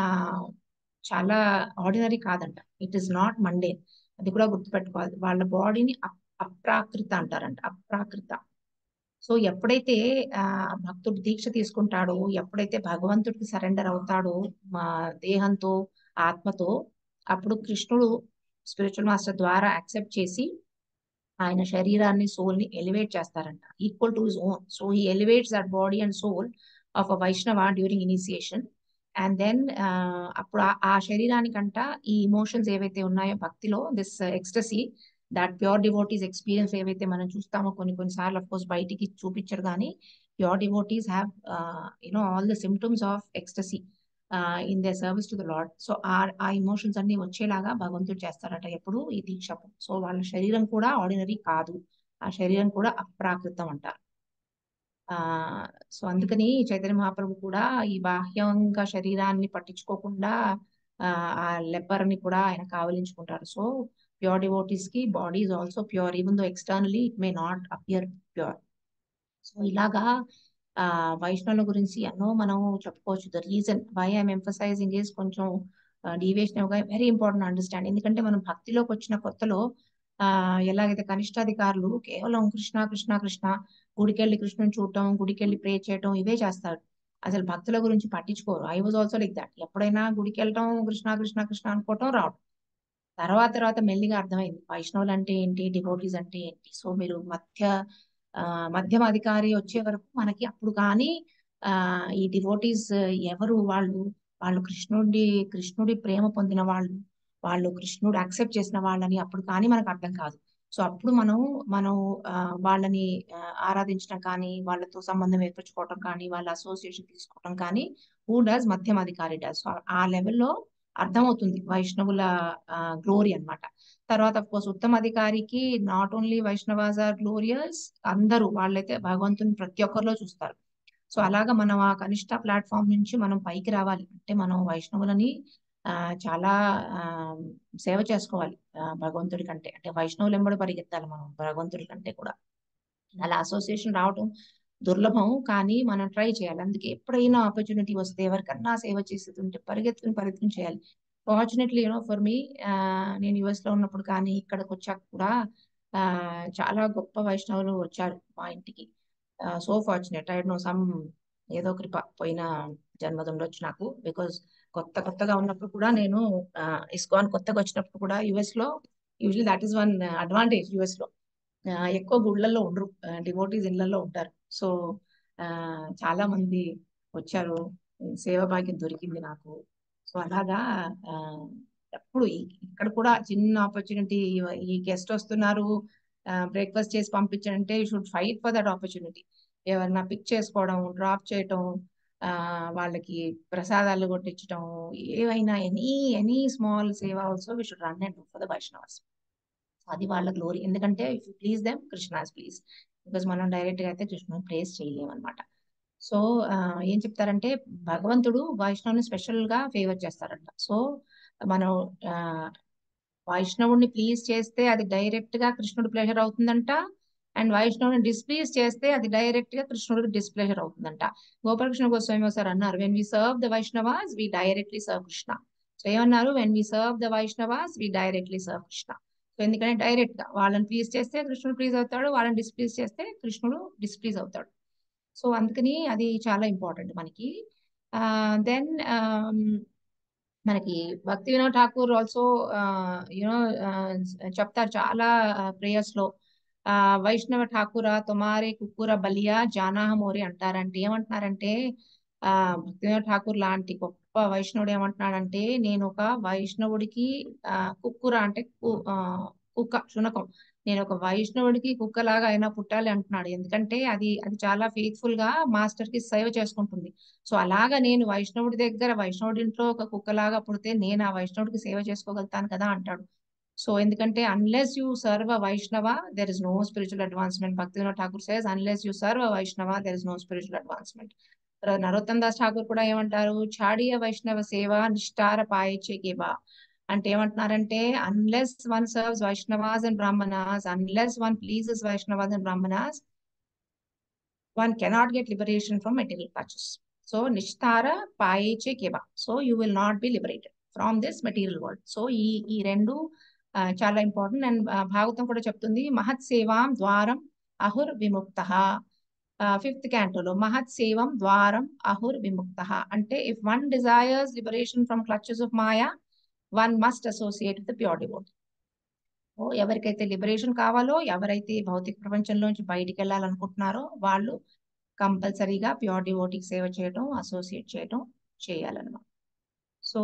చాలా ఆర్డినరీ కాదంట ఇట్ ఈస్ నాట్ మండేన్ అది కూడా గుర్తుపెట్టుకోవాలి వాళ్ళ బాడీని అప్రాకృత అంటారంట అప్రాకృత సో ఎప్పుడైతే ఆ భక్తుడు దీక్ష తీసుకుంటాడో ఎప్పుడైతే భగవంతుడికి సరెండర్ అవుతాడో మా దేహంతో ఆత్మతో అప్పుడు కృష్ణుడు స్పిరిచువల్ మాస్టర్ ద్వారా యాక్సెప్ట్ చేసి ఆయన శరీరాన్ని సోల్ ని ఎలివేట్ చేస్తారంట equal to his own so he elevates that body and soul of a Vaishnava during initiation and then అప్పుడు ఆ- ఆ శరీరానికంట ఈ ఇమోషన్స్ ఏవైతే ఉన్నాయో భక్తిలో this ecstasy that pure devotees experience ఏవైతే మనం చూస్తామో కొన్ని కొన్ని సార్లు అఫ్ కోర్స్ బయటికి చూపించరు కానీ pure devotees have you know all the symptoms of ecstasy in the service to the lord so ఆ ఆ ఇమోషన్స్ అన్ని వచ్చేలాగా భగవంతుడు చేస్తారట ఎప్పుడు ఈ దీక్ష సో వాళ్ళ శరీరం కూడా ఆర్డినరీ కాదు ఆ శరీరం కూడా అప్రాకృతం అంటారు ఆ సో అందుకని చైతన్య మహాప్రభు కూడా ఈ బాహ్యంగా శరీరాన్ని పట్టించుకోకుండా ఆ ఆ leper ని కూడా ఆయన కావలించుకుంటారు సో ప్యూర్ డివోటీస్ కి body is also pure even though externally it may not appear pure so ఇలాగా ఆ వైష్ణవుల గురించి ఎన్నో మనం చెప్పుకోవచ్చు the reason why I'm emphasizing is కొంచెం డీవియేషన్ వెరీ ఇంపార్టెంట్ అండర్స్టాండ్ ఎందుకంటే మనం భక్తిలోకి వచ్చిన కొత్తలో ఆ ఎలాగైతే కనిష్టాధికారులు కేవలం కృష్ణ కృష్ణ కృష్ణ గుడికెళ్ళి కృష్ణుని చూడటం గుడికెళ్ళి ప్రే చేయటం ఇవే చేస్తారు అసలు భక్తుల గురించి పట్టించుకోరు I was also like that ఎప్పుడైనా గుడికి వెళ్ళటం కృష్ణ కృష్ణ కృష్ణ అనుకోవటం రావడం తర్వాత తర్వాత మెల్లిగా అర్థమైంది వైష్ణవులు అంటే ఏంటి డివోటీస్ అంటే ఏంటి సో మీరు మధ్య ఆ మధ్యమ అధికారి వచ్చే వరకు మనకి అప్పుడు కానీ ఆ ఈ డివోటీస్ ఎవరు వాళ్ళు వాళ్ళు కృష్ణుడి కృష్ణుడి ప్రేమ పొందిన వాళ్ళు వాళ్ళు కృష్ణుడు యాక్సెప్ట్ చేసిన వాళ్ళని అప్పుడు కానీ మనకు అర్థం కాదు సో అప్పుడు మనం మనం ఆ, వాళ్ళని ఆ, ఆరాధించడం కానీ వాళ్ళతో సంబంధం ఏర్పరచుకోవటం కానీ వాళ్ళ అసోసియేషన్ తీసుకోవటం కానీ హూ డస్ మధ్యమ అధికారి డస్ సో ఆ లెవెల్లో అర్థమవుతుంది వైష్ణవుల గ్లోరీ అన్నమాట తర్వాత అఫ్ కోర్స్ ఉత్తమ అధికారికి not only Vaishnavas are glorious అందరూ వాళ్ళైతే భగవంతుని ప్రతి ఒక్కరిలో చూస్తారు సో అలాగా మనం ఆ కనిష్ట ప్లాట్ఫామ్ నుంచి మనం పైకి రావాలి అంటే మనం వైష్ణవులని ఆ, చాలా ఆ, సేవ చేసుకోవాలి ఆ, భగవంతుడి కంటే అంటే వైష్ణవులు ఎంబడి పరిగెత్తాలి మనం భగవంతుడి కంటే కూడా అలా అసోసియేషన్ రావడం దుర్లభం కానీ మనం ట్రై చేయాలి అందుకే ఎప్పుడైనా ఆపర్చునిటీ వస్తే ఎవరికన్నా సేవ చేస్తుంటే పరిగెత్తుకుని ప్రయత్నం చేయాలి ఫార్చునేట్లీ యూనో ఫర్ మీ నేను యుఎస్ లో ఉన్నప్పుడు కానీ ఇక్కడికి వచ్చాక కూడా ఆ, చాలా గొప్ప వైష్ణవులు వచ్చారు మా ఇంటికి so fortunate I know some ఏదో కృప పోయిన జన్మది ఉండొచ్చు నాకు బికాజ్ కొత్త కొత్తగా ఉన్నప్పుడు కూడా నేను ఇస్కాన్ కొత్తగా వచ్చినప్పుడు కూడా యుఎస్ లో usually that is one advantage US లో ఆ, ఎక్కువ గుళ్ళల్లో ఉండరు డివోటీస్ ఇళ్లలో ఉంటారు సో ఆ, చాలా మంది వచ్చారు సేవ భాగ్యం దొరికింది నాకు సో అలాగా ఆ, ఎప్పుడు ఈ- ఇక్కడ కూడా చిన్న ఆపర్చునిటీ ఈ గెస్ట్ వస్తున్నారు బ్రేక్ఫాస్ట్ చేసి పంపించారంటే you should fight for that opportunity ఎవరన్నా పిక్ చేసుకోవడం డ్రాప్ చేయటం ఆ, వాళ్ళకి ప్రసాదాలు కొట్టించడం ఏవైనా ఎనీ ఎనీ స్మాల్ సేవ also we should run and for the Vaishnavas అది వాళ్ళ గ్లోరీ ఎందుకంటే if you please them Krishna's please because మనం డైరెక్ట్ గా అయితే కృష్ణ ప్లేస్ చేయలేము అనమాట సో ఏం చెప్తారంటే భగవంతుడు వైష్ణవుని స్పెషల్ గా ఫేవర్ చేస్తారంట సో మనం ఆ, వైష్ణవుడిని ప్లీజ్ చేస్తే అది డైరెక్ట్ గా కృష్ణుడు ప్లెజర్ అవుతుందంట అండ్ వైష్ణవుని డిస్ప్లీజ్ చేస్తే అది డైరెక్ట్ గా కృష్ణుడికి డిస్ప్లెజర్ అవుతుందంట గోపాలకృష్ణ గోస్వామి సార్ అన్నారు when we serve the Vaishnavas we directly serve Krishna so ఏమన్నారు when we serve the Vaishnavas we directly serve Krishna so ఎందుకంటే డైరెక్ట్ గా వాళ్ళని ప్లీజ్ చేస్తే కృష్ణుడు ప్లీజ్ అవుతాడు వాళ్ళని డిస్ప్లీజ్ చేస్తే కృష్ణుడు డిస్ప్లీజ్ అవుతాడు సో అందుకని అది చాలా ఇంపార్టెంట్ మనకి దెన్ మనకి భక్తి వినోద్ ఠాకూర్ ఆల్సో యునో చెప్తారు చాలా ప్రేయర్స్ లో ఆ, వైష్ణవ ఠాకూర తుమారే కుక్కుర బలియా జానా మోరి అంటారంటే ఏమంటున్నారంటే ఆ భక్తి వినోద్ ఠాకూర్ లాంటి గొప్ప వైష్ణవుడు ఏమంటున్నాడంటే నేను ఒక వైష్ణవుడికి ఆ, కుక్కుర అంటే కు- ఆ, కుక్క శునకం నేను ఒక వైష్ణవుడికి కుక్కలాగా అయినా పుట్టాలి అంటున్నాడు ఎందుకంటే అది అది చాలా ఫెయిత్ఫుల్ గా మాస్టర్ కి సేవ చేసుకుంటుంది సో అలాగా నేను వైష్ణవుడి దగ్గర వైష్ణవుడి ఇంట్లో ఒక కుక్కలాగా పుడితే నేను ఆ వైష్ణవుడికి సేవ చేసుకోగలుగుతాను కదా అంటాడు సో ఎందుకంటే unless you serve a Vaishnava there is no spiritual advancement Bhakti Vinod Thakur says unless you serve a Vaishnava there is no spiritual advancement Narottam Das Thakur కూడా ఏమంటారు చాడీయ వైష్ణవ సేవ నిష్ఠార పాయచే కేబా అంటే ఏమంటున్నారంటే unless one serves Vaishnavas and Brahmanas unless one pleases Vaishnavas and Brahmanas one cannot get liberation from material clutches. So, nishtara payeche keva. So, you will not be liberated from this material world. So, ఈ ఈ రెండు ఆ, చాలా ఇంపార్టెంట్ అండ్ భాగవతం కూడా చెప్తుంది మహత్ సేవాం ద్వారం అహుర్ విముక్త ఫిఫ్త్ క్యాంటోలో మహత్ సేవం ద్వారం అహుర్ విముక్త అంటే if one desires liberation from clutches of Maya one must associate with pure devotee ఎవరికైతే లిబరేషన్ కావాలో ఎవరైతే భౌతిక ప్రపంచంలోంచి బయటికి వెళ్ళాలనుకుంటున్నారో వాళ్ళు కంపల్సరీగా ప్యూర్ డివోటీకి సేవ చేయడం అసోసియేట్ చేయడం చేయాలన్నమాట సో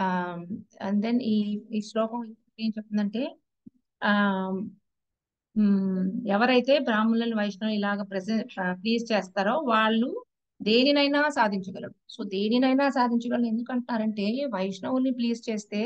అండ్ దెన్ ఈ ఈ శ్లోకం ఏం చెప్తుందంటే ఆమ్, మ్, ఎవరైతే బ్రాహ్మణులను వైష్ణవులు ఇలాగ ప్రెసెంట్ ప్లీజ్ చేస్తారో వాళ్ళు దేనినైనా సాధించగలరు సో దేనినైనా సాధించగలరు ఎందుకంటున్నారంటే వైష్ణవుల్ని ప్లీజ్ చేస్తే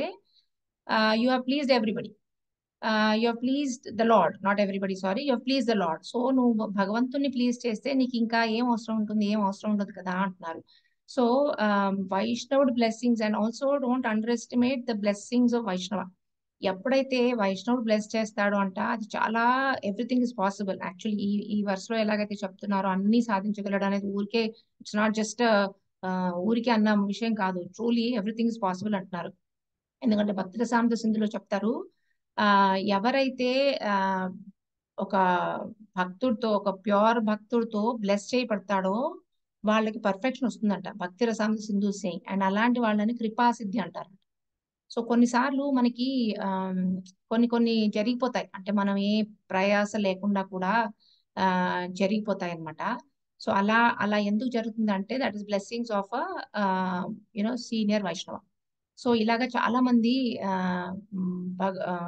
you are pleased everybody you are pleased the lord not everybody sorry you are please the lord so నువ్వు భగవంతుని ప్లీజ్ చేస్తే నీకు ఇంకా ఏం అవసరం ఉంటుంది ఏం అవసరం ఉండదు కదా అంటున్నారు సో వైష్ణవుడ్ blessings and also don't underestimate the blessings of Vaishnava ఎప్పుడైతే వైష్ణవుడు బ్లెస్ చేస్తాడో అంట అది చాలా ఎవ్రీథింగ్ ఇస్ పాసిబుల్ యాక్చువల్లీ ఈ ఈ వర్స్లో ఎలాగైతే చెప్తున్నారో అన్ని సాధించగలడు అనేది ఊరికే ఇట్స్ నాట్ జస్ట్ ఊరికే అన్న విషయం కాదు ట్రూలీ ఎవ్రీథింగ్ ఇస్ పాసిబుల్ అంటున్నారు ఎందుకంటే భక్తుల సాంత సింధులో చెప్తారు ఆ ఎవరైతే ఆ ఒక భక్తుడితో ఒక ప్యూర్ భక్తుడితో బ్లెస్ చేయబడతాడో వాళ్ళకి పర్ఫెక్షన్ వస్తుందంట భక్తి రసాంత సింధు సేయింగ్ అండ్ అలాంటి వాళ్ళని కృపాసిద్ధి అంటారు సో కొన్నిసార్లు మనకి ఆమ్, కొన్ని కొన్ని జరిగిపోతాయి అంటే మనం ఏ ప్రయాస లేకుండా కూడా ఆ జరిగిపోతాయి అన్నమాట సో అలా అలా ఎందుకు జరుగుతుంది అంటే that is blessings of you know senior Vaishnava so ఇలాగా చాలా మంది ఆ, మ్, భగ- ఆ,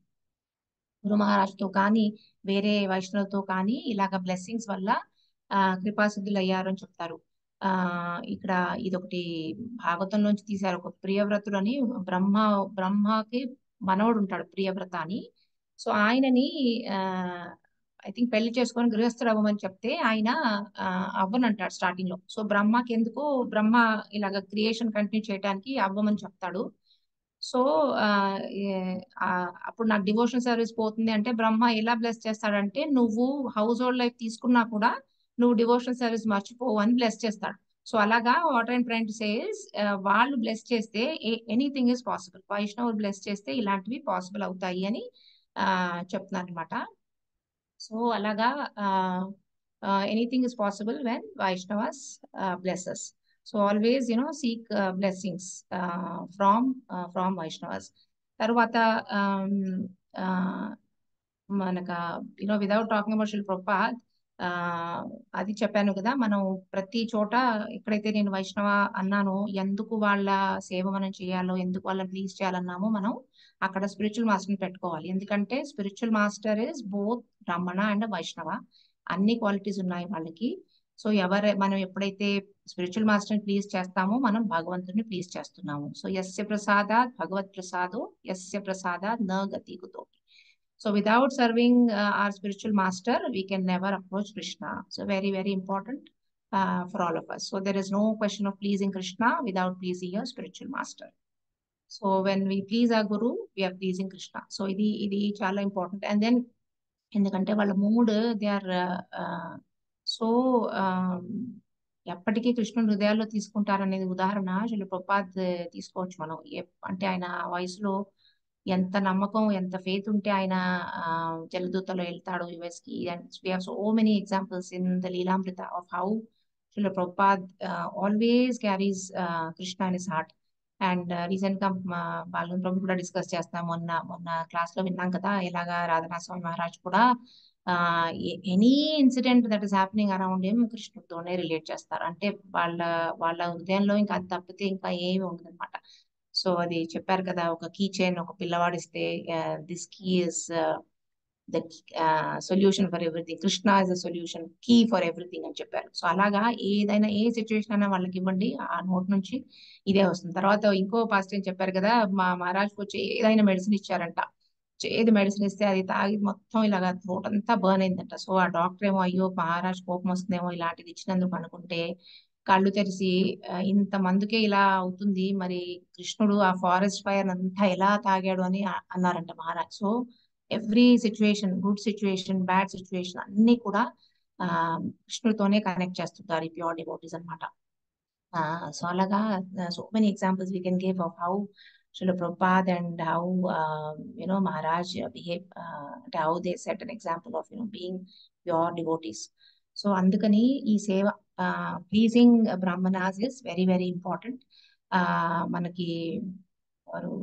గురు మహారాజ్తో కానీ వేరే వైష్ణవులతో కానీ ఇలాగ బ్లెస్సింగ్స్ వల్ల ఆ, కృపాసిద్ధులు అయ్యారు అని చెప్తారు ఆ ఇక్కడ ఇదొకటి భాగవతంలోంచి తీశారు ఒక ప్రియవ్రతుడు అని బ్రహ్మ బ్రహ్మకి మనవడు ఉంటాడు ప్రియవ్రత అని సో ఆయనని ఆ ఐ థింక్ పెళ్లి చేసుకొని గృహస్థుడు అవ్వమని చెప్తే ఆయన ఆ, అవ్వనంటాడు స్టార్టింగ్ లో సో బ్రహ్మకి ఎందుకు బ్రహ్మ ఇలాగ క్రియేషన్ కంటిన్యూ చేయడానికి అవ్వమని చెప్తాడు సో ఆ, ఏ- ఆ, అప్పుడు నాకు డివోషనల్ సర్వీస్ పోతుంది అంటే బ్రహ్మ ఎలా బ్లెస్ చేస్తాడంటే నువ్వు హౌస్ హోల్డ్ లైఫ్ తీసుకున్నా కూడా నువ్వు డివోషనల్ సర్వీస్ మర్చిపోవు అని బ్లెస్ చేస్తాడు సో అలాగా వాటర్ అండ్ ట్రైన్ సేస్ వాళ్ళు బ్లెస్ చేస్తే ఎనీథింగ్ ఇస్ పాసిబుల్ వైష్ణవులు బ్లెస్ చేస్తే ఇలాంటివి పాసిబుల్ అవుతాయి అని ఆ, చెప్తున్నారు అనమాట సో అలాగా anything is possible when Vaishnavas blesses so always you know seek blessings from from Vaishnavas తర్వాత um, uh, మనక you know without talking about Srila Prabhupad అది చెప్పాను కదా మనం ప్రతి చోట ఎక్కడైతే నేను వైష్ణవ అన్నానో ఎందుకు వాళ్ళ సేవ మనం చేయాలో ఎందుకు వాళ్ళని ప్లీజ్ చేయాలన్నామో మనం అక్కడ స్పిరిచువల్ మాస్టర్ని పెట్టుకోవాలి ఎందుకంటే spiritual master is both Brahmana and Vaishnava అన్ని క్వాలిటీస్ ఉన్నాయి వాళ్ళకి సో ఎవరు మనం ఎప్పుడైతే స్పిరిచువల్ మాస్టర్ని ప్లీజ్ చేస్తామో మనం భగవంతుని ప్లీజ్ చేస్తున్నాము సో యస్య ప్రసాదాత్ భగవత్ ప్రసాదో యస్య ప్రసాదాత్ న గతి కుతోపి So without serving uh, our spiritual master, we can never approach Krishna. So very, very important uh, for all of us. So there is no question of pleasing Krishna without pleasing your spiritual master. So when we please our guru, we are pleasing Krishna. So ఇది ఇది చాలా important and then ఎందుకంటే వాళ్ళ mood they are so ఎప్పటికీ కృష్ణుని హృదయాల్లో తీసుకుంటారనేది ఉదాహరణ శిల ప్రపాద్ తీసుకోవచ్చు మనం ఎప్- అంటే ఆయన వయసులో ఎంత నమ్మకం ఎంత ఫేత్ ఉంటే ఆయన ఆ, జలదూతలో వెళ్తాడు యుఎస్ కి and we have so many examples in the Lilamrita of how Srila Prabhupad always carries Krishna in his heart and recent గా మా బాలన్ ప్రభు కూడా డిస్కస్ చేస్తాం మొన్న మొన్న క్లాస్ లో విన్నాం కదా ఎలాగా రాధనాథ స్వామి మహారాజ్ కూడా any incident that is happening around him కృష్ణుడితోనే రిలేట్ చేస్తారు అంటే వాళ్ళ వాళ్ళ హృదయంలో ఇంకా అది తప్పితే ఇంకా ఏమి ఉండదు అనమాట సో అది చెప్పారు కదా ఒక కీ చైన్ ఒక పిల్లవాడు ఇస్తే this key is the solution for everything Krishna is the solution key for everything అని చెప్పారు సో అలాగా ఏదైనా ఏ సిచ్యువేషన్ అయినా వాళ్ళకి ఇవ్వండి ఆ నోట్ నుంచి ఇదే వస్తుంది తర్వాత ఇంకో పాస్ట్ ఏం చెప్పారు కదా మా మహారాజ్కి వచ్చి ఏదైనా మెడిసిన్ ఇచ్చారంట ఏది మెడిసిన్ ఇస్తే అది తాగి మొత్తం ఇలాగా థ్రోట్ అంతా బర్న్ అయిందంట సో ఆ డాక్టర్ ఏమో అయ్యో మహారాజ్ కోపం వస్తుందేమో ఇలాంటిది ఇచ్చినందుకు అనుకుంటే కళ్ళు తెరిచి ఆ, ఇంత మందుకే ఇలా అవుతుంది మరి కృష్ణుడు ఆ ఫారెస్ట్ ఫైర్ అంతా ఎలా తాగాడు అని అ- అన్నారంట Maharaj so every situation good situation bad situation అన్ని కూడా ఆ కృష్ణుడితోనే కనెక్ట్ చేస్తుంటారు ఈ ప్యూర్ డివోటీస్ అనమాట సో అలాగా so many examples we can give of how Srila Prabhupada and how uh, you know Maharaj uh, behave uh, and how they set an example of you know being pure devotees. So అందుకని ఈ సేవ pleasing Brahmanas is very very important మనకి వారు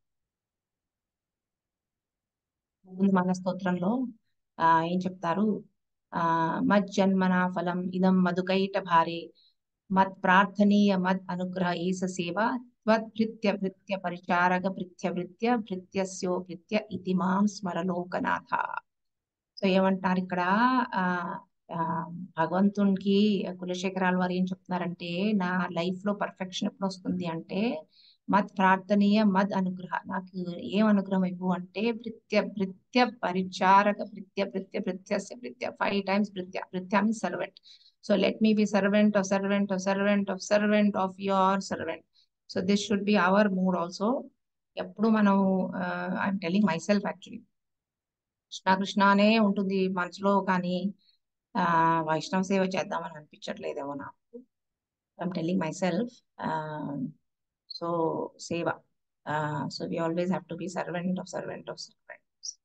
ముందు మన స్తోత్రంలో ఆ, ఏం చెప్తారు ఆ మజ్జన్మన ఫలం ఇదం మధుకైట భారే మత్ ప్రార్థనీయ మద్ అనుగ్రహ ఏస సేవ త్వద్భృత్య భృత్య పరిచారక భృత్య భృత్య భృత్యస్యో భృత్య ఇతి మాం స్మరలోకనాథ సో ఏమంటారు ఇక్కడ ఆ ఆ, భగవంతునికి కులశేఖరాల వారు ఏం చెప్తున్నారంటే నా లైఫ్ లో పర్ఫెక్షన్ ఎప్పుడు వస్తుంది అంటే మద్ ప్రార్థనీయ మద్ అనుగ్రహ నాకు ఏం అనుగ్రహం ఇవ్వు అంటే భృత్య భృత్య పరిచారక భృత్య భృత్య భృత్యస్య భృత్య ఫైవ్ టైమ్స్ భృత్య భృత్య means servant so let me be servant of servant of servant of servant of your servant so this should be our mood also ఎప్పుడు మనం I'm telling myself actually Krishna Krishna అనే ఉంటుంది మనసులో కానీ ఆ వైష్ణవ సేవ చేద్దామని అనిపించట్లేదేమో నాకు I'm telling myself so సేవ so we always have to be servant of servant of servant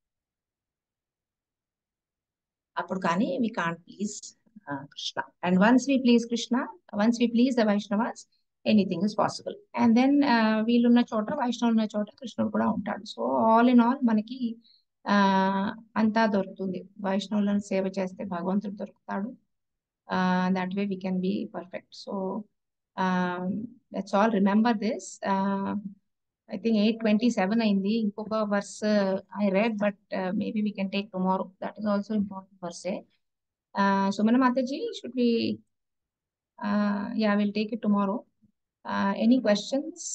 అప్పుడు కానీ we can't please Krishna and once we please Krishna once we please the Vaishnavas anything is possible and then వీళ్ళున్న చోట వైష్ణవులు ఉన్న చోట కృష్ణుడు కూడా ఉంటాడు సో ఆల్ ఇన్ ఆల్ మనకి ఆ అంతా దొరుకుతుంది వైష్ణవులను సేవ చేస్తే భగవంతుడు దొరుకుతాడు that way we can be perfect so let's all remember this I think eight twenty seven అయింది ఇంకొక verse I read but maybe we can take tomorrow that is also important verse Sumana Mataji should be yeah will take it tomorrow any questions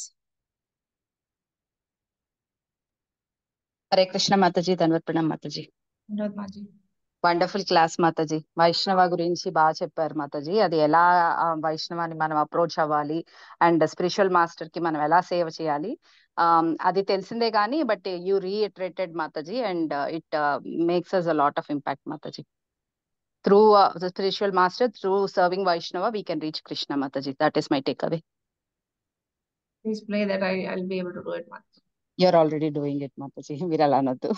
Hare Krishna Mataji ధన్వత్ ప్రణామ్ మాతాజీ వినోద్ మాజీ wonderful class Mataji వైష్ణవ గురించి బాగా చెప్పారు మాతాజీ అది ఎలా ఆ, వైష్ణవాన్ని మనం అప్రోచ్ అవ్వాలి అండ్ స్పిరిచువల్ మాస్టర్ కి మనం ఎలా సేవ చేయాలి ఆమ్, అది తెలిసిందే కానీ but you reiterated Mataji and it makes us a lot of impact Mataji through the spiritual master through serving Vaishnava we can reach Krishna Mataji that is my takeaway Please play that. I, I'll be able to do it, Mataji. You're already doing it Mataji మీరు అలా అనొద్దు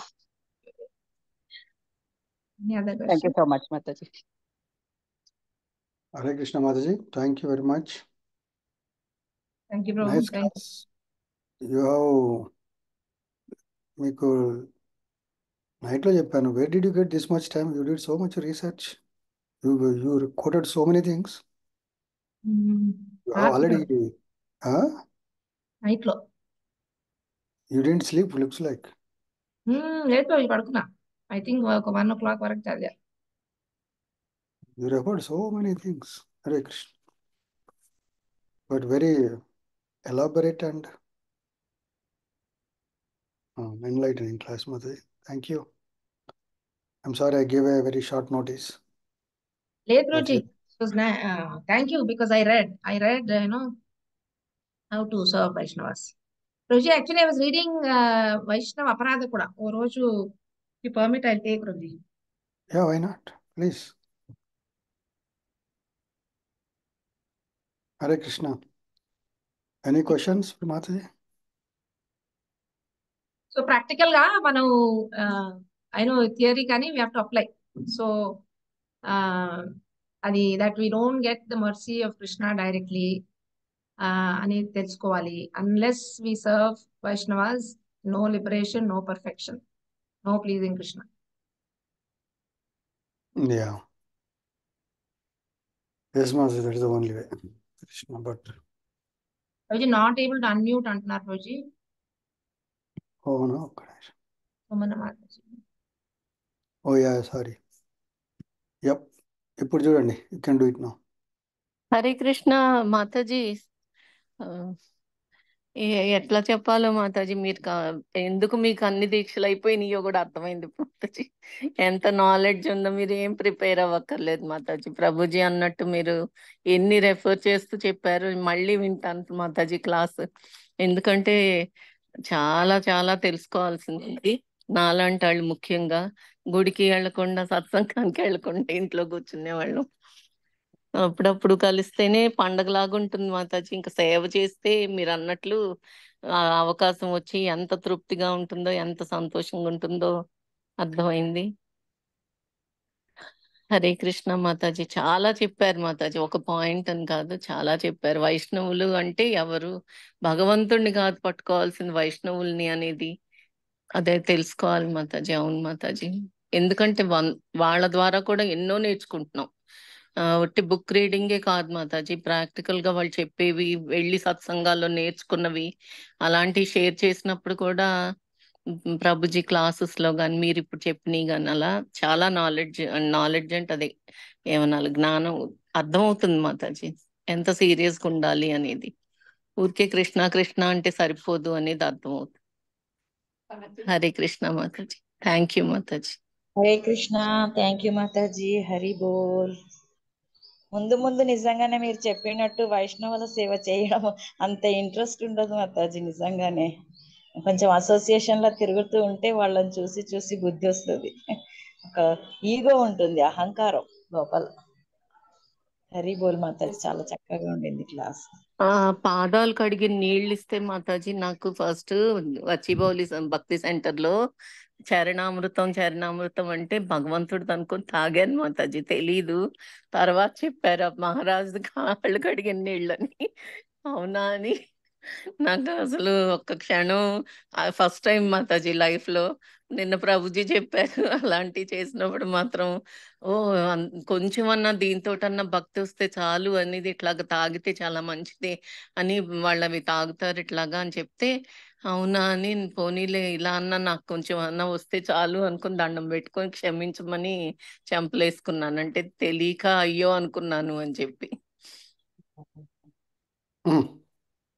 Any other thank you question? So much Mataji Hare Krishna Mataji thank you very much Thank you, Prabhu. Nice Thank class you have మీకు నైట్లో చెప్పాను where did you get this much time you did so much research you you quoted so many things Mm, you have రాత్రి already night లో you didn't sleep looks like hmm, లేదు రోజు పడుకున్నా I think ఒక one o'clock వరకు చదివా you referred so many things Hare Krishna but very elaborate and enlightening class, Mataji. Thank you. I'm sorry I gave a very short notice. లేదు But Roji you, thank you because I read I read you know how to serve Vaishnavas Roji actually I was reading Vaishnava aparadha కూడా ఓ రోజు ఈ permit I take Roji yeah, why not? Please. Hare Krishna. Any questions for Mataji? So practical గా మనం I know theory కానీ we have to apply so అది that we don't get the mercy of Krishna directly అనేది తెలుసుకోవాలి unless we serve Vaishnavas no liberation no perfection no pleasing Krishna Yeah. Yes, Mataji, that is the only way. Krishna, but Roju not able to unmute అంటున్నారు Roju oh no. Ganesh. Sumana Mataji Oh yeah, sorry. Yep. ఇప్పుడు చూడండి you can do it no Hare Krishna Mataji ఆ, ఏ- ఎట్లా చెప్పాలో మాతాజీ మీరు కా- ఎందుకు మీకు అన్ని దీక్షలు అయిపోయినాయో కూడా అర్థమైంది మాతాజీ ఎంత నాలెడ్జ్ ఉందో మీరు ఏం ప్రిపేర్ అవ్వక్కర్లేదు మాతాజీ ప్రభుజీ అన్నట్టు మీరు ఎన్ని రెఫర్ చేస్తూ చెప్పారు మళ్ళీ వింటాను మాతాజీ క్లాస్ ఎందుకంటే చాలా చాలా తెలుసుకోవాల్సింది ఉంది. నాలాంటి వాళ్ళు ముఖ్యంగా గుడికి వెళ్ళకుండా సత్సంగానికి వెళ్ళకుండా ఇంట్లో కూర్చునే వాళ్ళు అప్పుడప్పుడు కలిస్తేనే పండగలాగా ఉంటుంది మాతాజీ ఇంకా సేవ చేస్తే మీరు అన్నట్లు ఆ అవకాశం వచ్చి ఎంత తృప్తిగా ఉంటుందో ఎంత సంతోషంగా ఉంటుందో అర్థమైంది హరే కృష్ణ మాతాజీ చాలా చెప్పారు మాతాజీ ఒక పాయింట్ అని కాదు చాలా చెప్పారు వైష్ణవులు అంటే ఎవరు భగవంతుణ్ణి కాదు పట్టుకోవాల్సింది వైష్ణవుల్ని అనేది అదే తెలుసుకోవాలి మాతాజీ అవును మాతాజీ ఎందుకంటే వన్ వాళ్ళ ద్వారా కూడా ఎన్నో నేర్చుకుంటున్నాం ఆ, ఒట్టి బుక్ రీడింగే కాదు మాతాజీ ప్రాక్టికల్ గా వాళ్ళు చెప్పేవి వెళ్ళి సత్సంగాల్లో నేర్చుకున్నవి అలాంటివి షేర్ చేసినప్పుడు కూడా ఉమ్, ప్రభుజీ క్లాసెస్ లో కానీ మీరు ఇప్పుడు చెప్పినవి కానీ అలా చాలా నాలెడ్జ్ నాలెడ్జ్ అంటే అదే ఏమనాలి జ్ఞానం అర్థమవుతుంది మాతాజీ ఎంత సీరియస్ గా ఉండాలి అనేది ఊరికే కృష్ణ కృష్ణ అంటే సరిపోదు అనేది అర్థమవుతుంది Hare Krishna Mataji thank you Mataji Hare Krishna thank you Mataji Hari బోల్ ముందు ముందు నిజంగానే మీరు చెప్పినట్టు వైష్ణవుల సేవ చేయడం అంత ఇంట్రెస్ట్ ఉండదు మాతాజీ నిజంగానే కొంచెం అసోసియేషన్ లో తిరుగుతూ ఉంటే వాళ్ళని చూసి చూసి బుద్ధి వస్తుంది ఒక ఈగో ఉంటుంది అహంకారం లోపల హరి బోల్ మాతాజీ చాలా చక్కగా ఉండింది క్లాస్ ఆ పాదాలు కడిగి నీళ్ళు ఇస్తే మాతాజీ నాకు ఫస్ట్ వచ్చిబౌలి భక్తి సెంటర్ లో చరణామృతం చరణామృతం అంటే భగవంతుడు అనుకుని తాగాను మాతాజీ తెలీదు తర్వాత చెప్పారు ఆ మహారాజు కాళ్ళు కడిగిన నీళ్ళని అవునా అని నాకు అసలు ఒక్క క్షణం ఫస్ట్ టైం మాతాజీ లైఫ్ లో నిన్న ప్రభుజీ చెప్పారు అలాంటివి చేసినప్పుడు మాత్రం ఓ అన్- కొంచెమన్నా దీంతోటన్నా భక్తి వస్తే చాలు అనేది ఇట్లాగా తాగితే చాలా మంచిది అని వాళ్ళు అవి తాగుతారు ఇట్లాగా అని చెప్తే అవునా అని పోనీలే ఇలా అన్నా నాకు కొంచెం అన్నా వస్తే చాలు అనుకుని దండం పెట్టుకొని క్షమించమని చెంపలేసుకున్నాను అంటే తెలియక అయ్యో అనుకున్నాను అని చెప్పి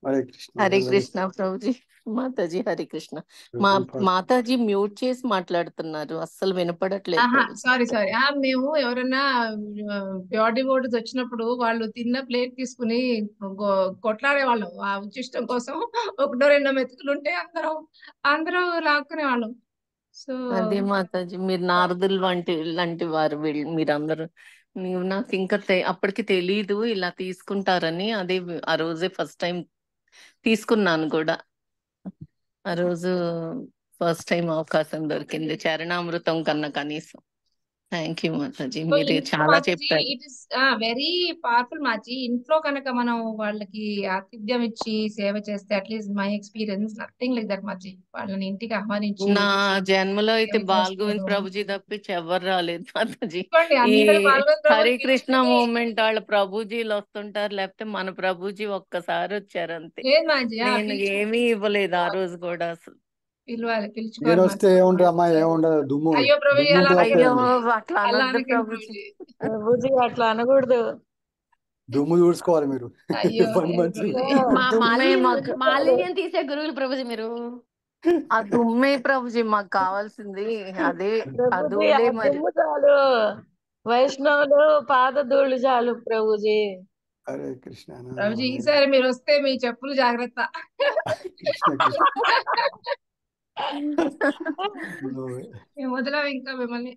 హరే కృష్ణ హరే వెరీ వెరీ కృష్ణ ప్రభుజీ మాతాజీ హరే కృష్ణ మా మాతాజీ మ్యూట్ చేసి మాట్లాడుతున్నారు అస్సలు వినపడట్లేదు ఆహా ప్రభుజీ సారీ సారీ ఆ మేము ఎవరైనా ప్యూర్ డివోటీస్ వచ్చినప్పుడు వాళ్ళు తిన్న ప్లేట్ తీసుకుని గో- కొట్లాడే వాళ్ళం ఆ ఉచ్చిష్టం కోసం ఒకటో రెండో మెతుకులు ఉంటే అందరం అందరూ లాక్కునే వాళ్ళం సో అదే మాతాజీ మీరు నారదులు వంటి లాంటి వారు వీళ్ళు మీరందరూ నీవు నాకు ఇంకా తె- అప్పటికి తెలీదు ఇలా తీసుకుంటారని అదే ఆ రోజే ఫస్ట్ టైం తీసుకున్నాను కూడా ఆ రోజు ఫస్ట్ టైం అవకాశం దొరికింది చరణామృతం కన్నా కనీసం థ్యాంక్ యూ మాతాజీ సో మీరు ఇంట్లో చాలా మాజీ చెప్పారు ఇట్ ఇస్ వెరీ పవర్ఫుల్ మాజీ ఇంట్లో కనుక మనం వాళ్ళకి ఆతిథ్యం ఇచ్చి సేవ చేస్తే at least my experience nothing like that మాజీ వాళ్ళని ఇంటికి ఆహ్వానించి నా జన్మలో అయితే సేవ బాల్ గోవింద్ చేసుకోవడం ప్రభుజీ తప్పించి ఎవరు రాలేదు మాతాజీ చూడండి ఈ అందరు పాల్గొని హరే ప్రభుజీ కృష్ణ వస్తేనే మూమెంట్ వాళ్ళ ప్రభుజీలు వస్తుంటారు లేకపోతే మన ప్రభుజీ ఒక్కసారి వచ్చారు అంతే లేదు మాజీ ఆ, నేను పిలుచు ఏమీ ఇవ్వలేదు ఆ రోజు కూడా అసలు పిలవాలి నేను పిలుచుకోవాలి వస్తే మాజీ ఏముంటది అమ్మా ఏముండదు దుమ్ము అయ్యో ప్రభుజీ దుమ్ము అలా ఉంటది అయ్యో వస్తాయండి అట్లా అలా అనొద్దు అనకండి ప్రభుజీ ప్రభుజీ ప్రభుజీ అట్లా అనకూడదు దుమ్ము చూసుకోవాలి మీరు అయ్యో పని లేదు మనిషి ప్రభుజీ మా దుమ్మే మాలిన్యం మాకు మాలిన్యం తీసే గురువులు ప్రభుజీ మీరు ఆ దుమ్మే ప్రభుజీ మాకు కావాల్సింది అదే ఆ ప్రభుజీ ఆ ధూళే మరి దుమ్ము చాలు వైష్ణవులు పాదధూళి చాలు ప్రభుజీ హరే కృష్ణ ప్రభుజీ నారాయణ. ఈసారి మీరు వస్తే మీ చెప్పులు జాగ్రత్త కృష్ణ కృష్ణ No way. మేము వదలం ఇంకా మిమ్మల్ని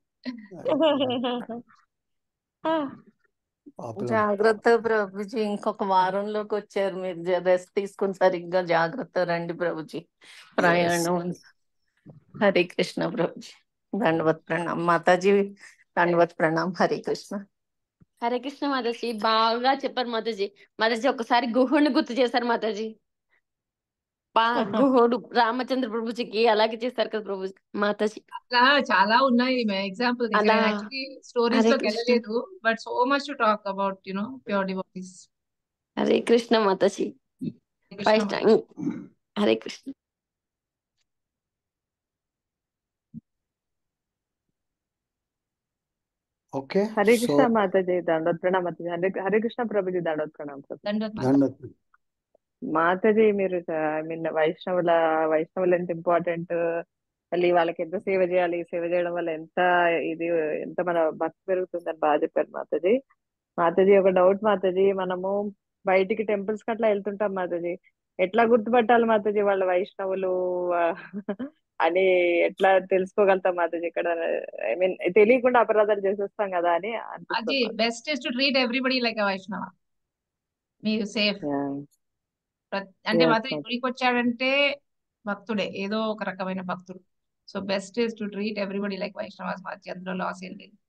పాపలం జాగ్రత్త ప్రభుజీ ఇంకొక వారంలోకి వచ్చారు మీరు రెస్ట్ తీసుకుని సరిగ్గా జాగ్రత్త రండి ప్రభుజీ ప్రయాణం హరే కృష్ణ ప్రభుజీ దండవత్ ప్రణామ్ మాతాజీ దండవత్ ప్రణామ్ హరే కృష్ణ హరే కృష్ణ మాతాజీ బాగా చెప్పారు మాతాజీ మాతాజీ ఒకసారి గుహుడిని గుర్తు చేశారు మాతాజీ బా గుహుడు రామచంద్ర ప్రభుజీకి అలాగే చేస్తారు కదా ప్రభు మాతాజీ అలా చాలా ఉన్నాయి ఎగ్జాంపుల్ అలా యాక్చువల్లీ స్టోరీస్ హరే లోకి కృష్ణ వెళ్ళలేదు but so much to talk about you know pure devotees Hare Krishna Mataji Krishna Vaishnav Hare Krishna okay Hare so Krishna Mataji దండోత్ ప్రణామ్ మాతాజీ హరే హరే కృష్ణ ప్రభుజీ దండోత్ ప్రణామ్ ప్రభు దండవత్ మాత దండత్ మాతాజీ మీరు ఐ మీన్ వైష్ణవుల వైష్ణవులు ఎంత ఇంపార్టెంట్ మళ్ళీ వాళ్ళకి ఎంత సేవ చేయాలి సేవ చేయడం వల్ల ఎంత ఇది ఎంత మన భక్తి పెరుగుతుందని బాగా చెప్పారు మాతాజీ మాతాజీ ఒక డౌట్ మాతాజీ మనము బయటికి టెంపుల్స్ కి అట్లా వెళ్తుంటాం మాతాజీ ఎట్లా గుర్తుపట్టాలి మాతాజీ వాళ్ళ వైష్ణవులు ఆ, అని ఎట్లా తెలుసుకోగలుగుతాం మాతాజీ ఇక్కడ ఐ మీన్ తెలియకుండా అపరాధాలు చేసేస్తాం కదా అని అది అనిపిస్తుంది Mataji best is to treat everybody like Vaishnava మీరు సేఫ్ అంటే ఎస్ మాత్రం గుడికి వచ్చాడంటే భక్తుడే ఏదో ఒక రకమైన భక్తుడు so best is to treat everybody like Vaishnavas మాది అందులో లాస్ ఏం లేదు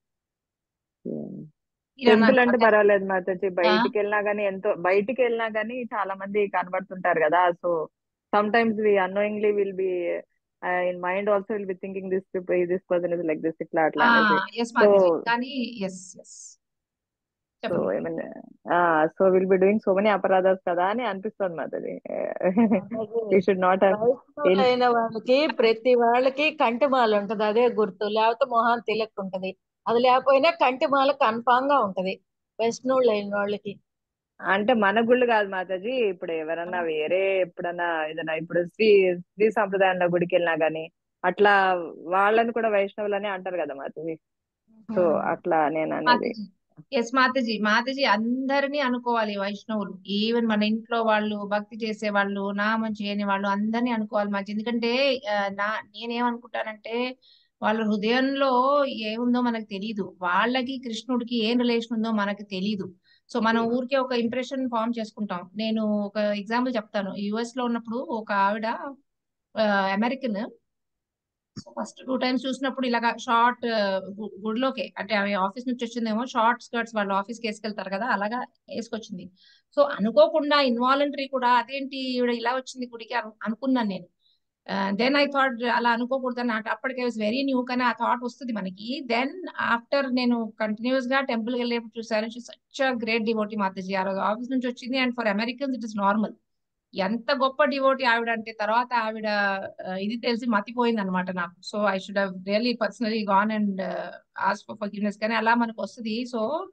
మీరు టెంపుల్ అన్నారు అంటే కదా, పర్వాలేదు మాతాజీ ఆ, బయటికి వెళ్ళినా గానీ ఎంతో బయటికి వెళ్ళినా గానీ చాలా మంది కనబడుతుంటారు కదా so sometimes we annoyingly will be in mind also will be thinking this this person is like this ఇట్లా అట్లా ఆ, అనేసి ఎస్ సో మాతాజీ కానీ ఎస్ ఎస్ సో చెప్పండి ఏమన్నా so will be doing so many aparadhas కదా అని అనిపిస్తుంది Mataji Mataji you should not వైష్ణవులైన వాళ్ళకి ప్రతి వాళ్ళకి కంటిమాల ఉంటది అదే గుర్తు లేకపోతే మొహాన్ తిలక్ ఉంటది అది లేకపోయినా కంటిమాల కన్ఫామ్ గా ఉంటది వైష్ణవులైన వాళ్ళకి అంటే మన గుళ్ళు కాదు మాతాజీ ఇప్పుడు ఎవరన్నా వేరే ఎప్పుడన్నా ఏదైనా ఇప్పుడు శ్రీ శ్రీ సంప్రదాయంలో గుడికి వెళ్ళినా గానీ అట్లా వాళ్ళని కూడా వైష్ణవులని అంటారు కదా మాతాజీ సో అట్లా నేను అనేది మాతాజీ ఎస్ మాతాజీ మాతాజీ అందరినీ అనుకోవాలి వైష్ణవులు ఈవెన్ మన ఇంట్లో వాళ్ళు భక్తి చేసే వాళ్ళు నామం చేయని వాళ్ళు అందరినీ అనుకోవాలి మాతాజీ ఎందుకంటే ఆ, నా నేనేమనుకుంటానంటే వాళ్ళ హృదయంలో ఏముందో మనకు తెలియదు వాళ్ళకి కృష్ణుడికి ఏం రిలేషన్ ఉందో మనకు తెలియదు సో మనం ఊరికే ఒక ఇంప్రెషన్ ఫామ్ చేసుకుంటాం నేను ఒక ఎగ్జాంపుల్ చెప్తాను యుఎస్ లో ఉన్నప్పుడు ఒక ఆవిడ American so first two times చూసినప్పుడు ఇలాగా షార్ట్ గుడిలోకే అంటే ఆమె ఆఫీస్ నుంచి వచ్చిందేమో షార్ట్ స్కర్ట్స్ వాళ్ళు ఆఫీస్కి వేసుకెళ్తారు కదా అలాగా వేసుకొచ్చింది సో అనుకోకుండా ఇన్వాలంటరీ కూడా అదేంటి ఈవిడ ఇలా వచ్చింది గుడికి అను- అనుకున్నాను నేను దెన్ ఐ థాట్ అలా అనుకోకూడదు నాకు అప్పటికే వాజ్ వెరీ న్యూ కానీ ఆ థాట్ వస్తుంది మనకి దెన్ ఆఫ్టర్ నేను కంటిన్యూస్ గా టెంపుల్ వెళ్ళేప్పుడు చూసాను సచ్ గ్రేట్ డివోటీ మాతాజీ ఆ రోజు ఆఫీస్ నుంచి వచ్చింది and for Americans it is normal ఎంత గొప్ప డివోటీ ఆవిడ అంటే తర్వాత ఆవిడ ఆ, ఇది తెలిసి మతిపోయింది అనమాట నాకు so I should have really personally gone and ask for forgiveness కానీ అలా మనకు వస్తుంది సో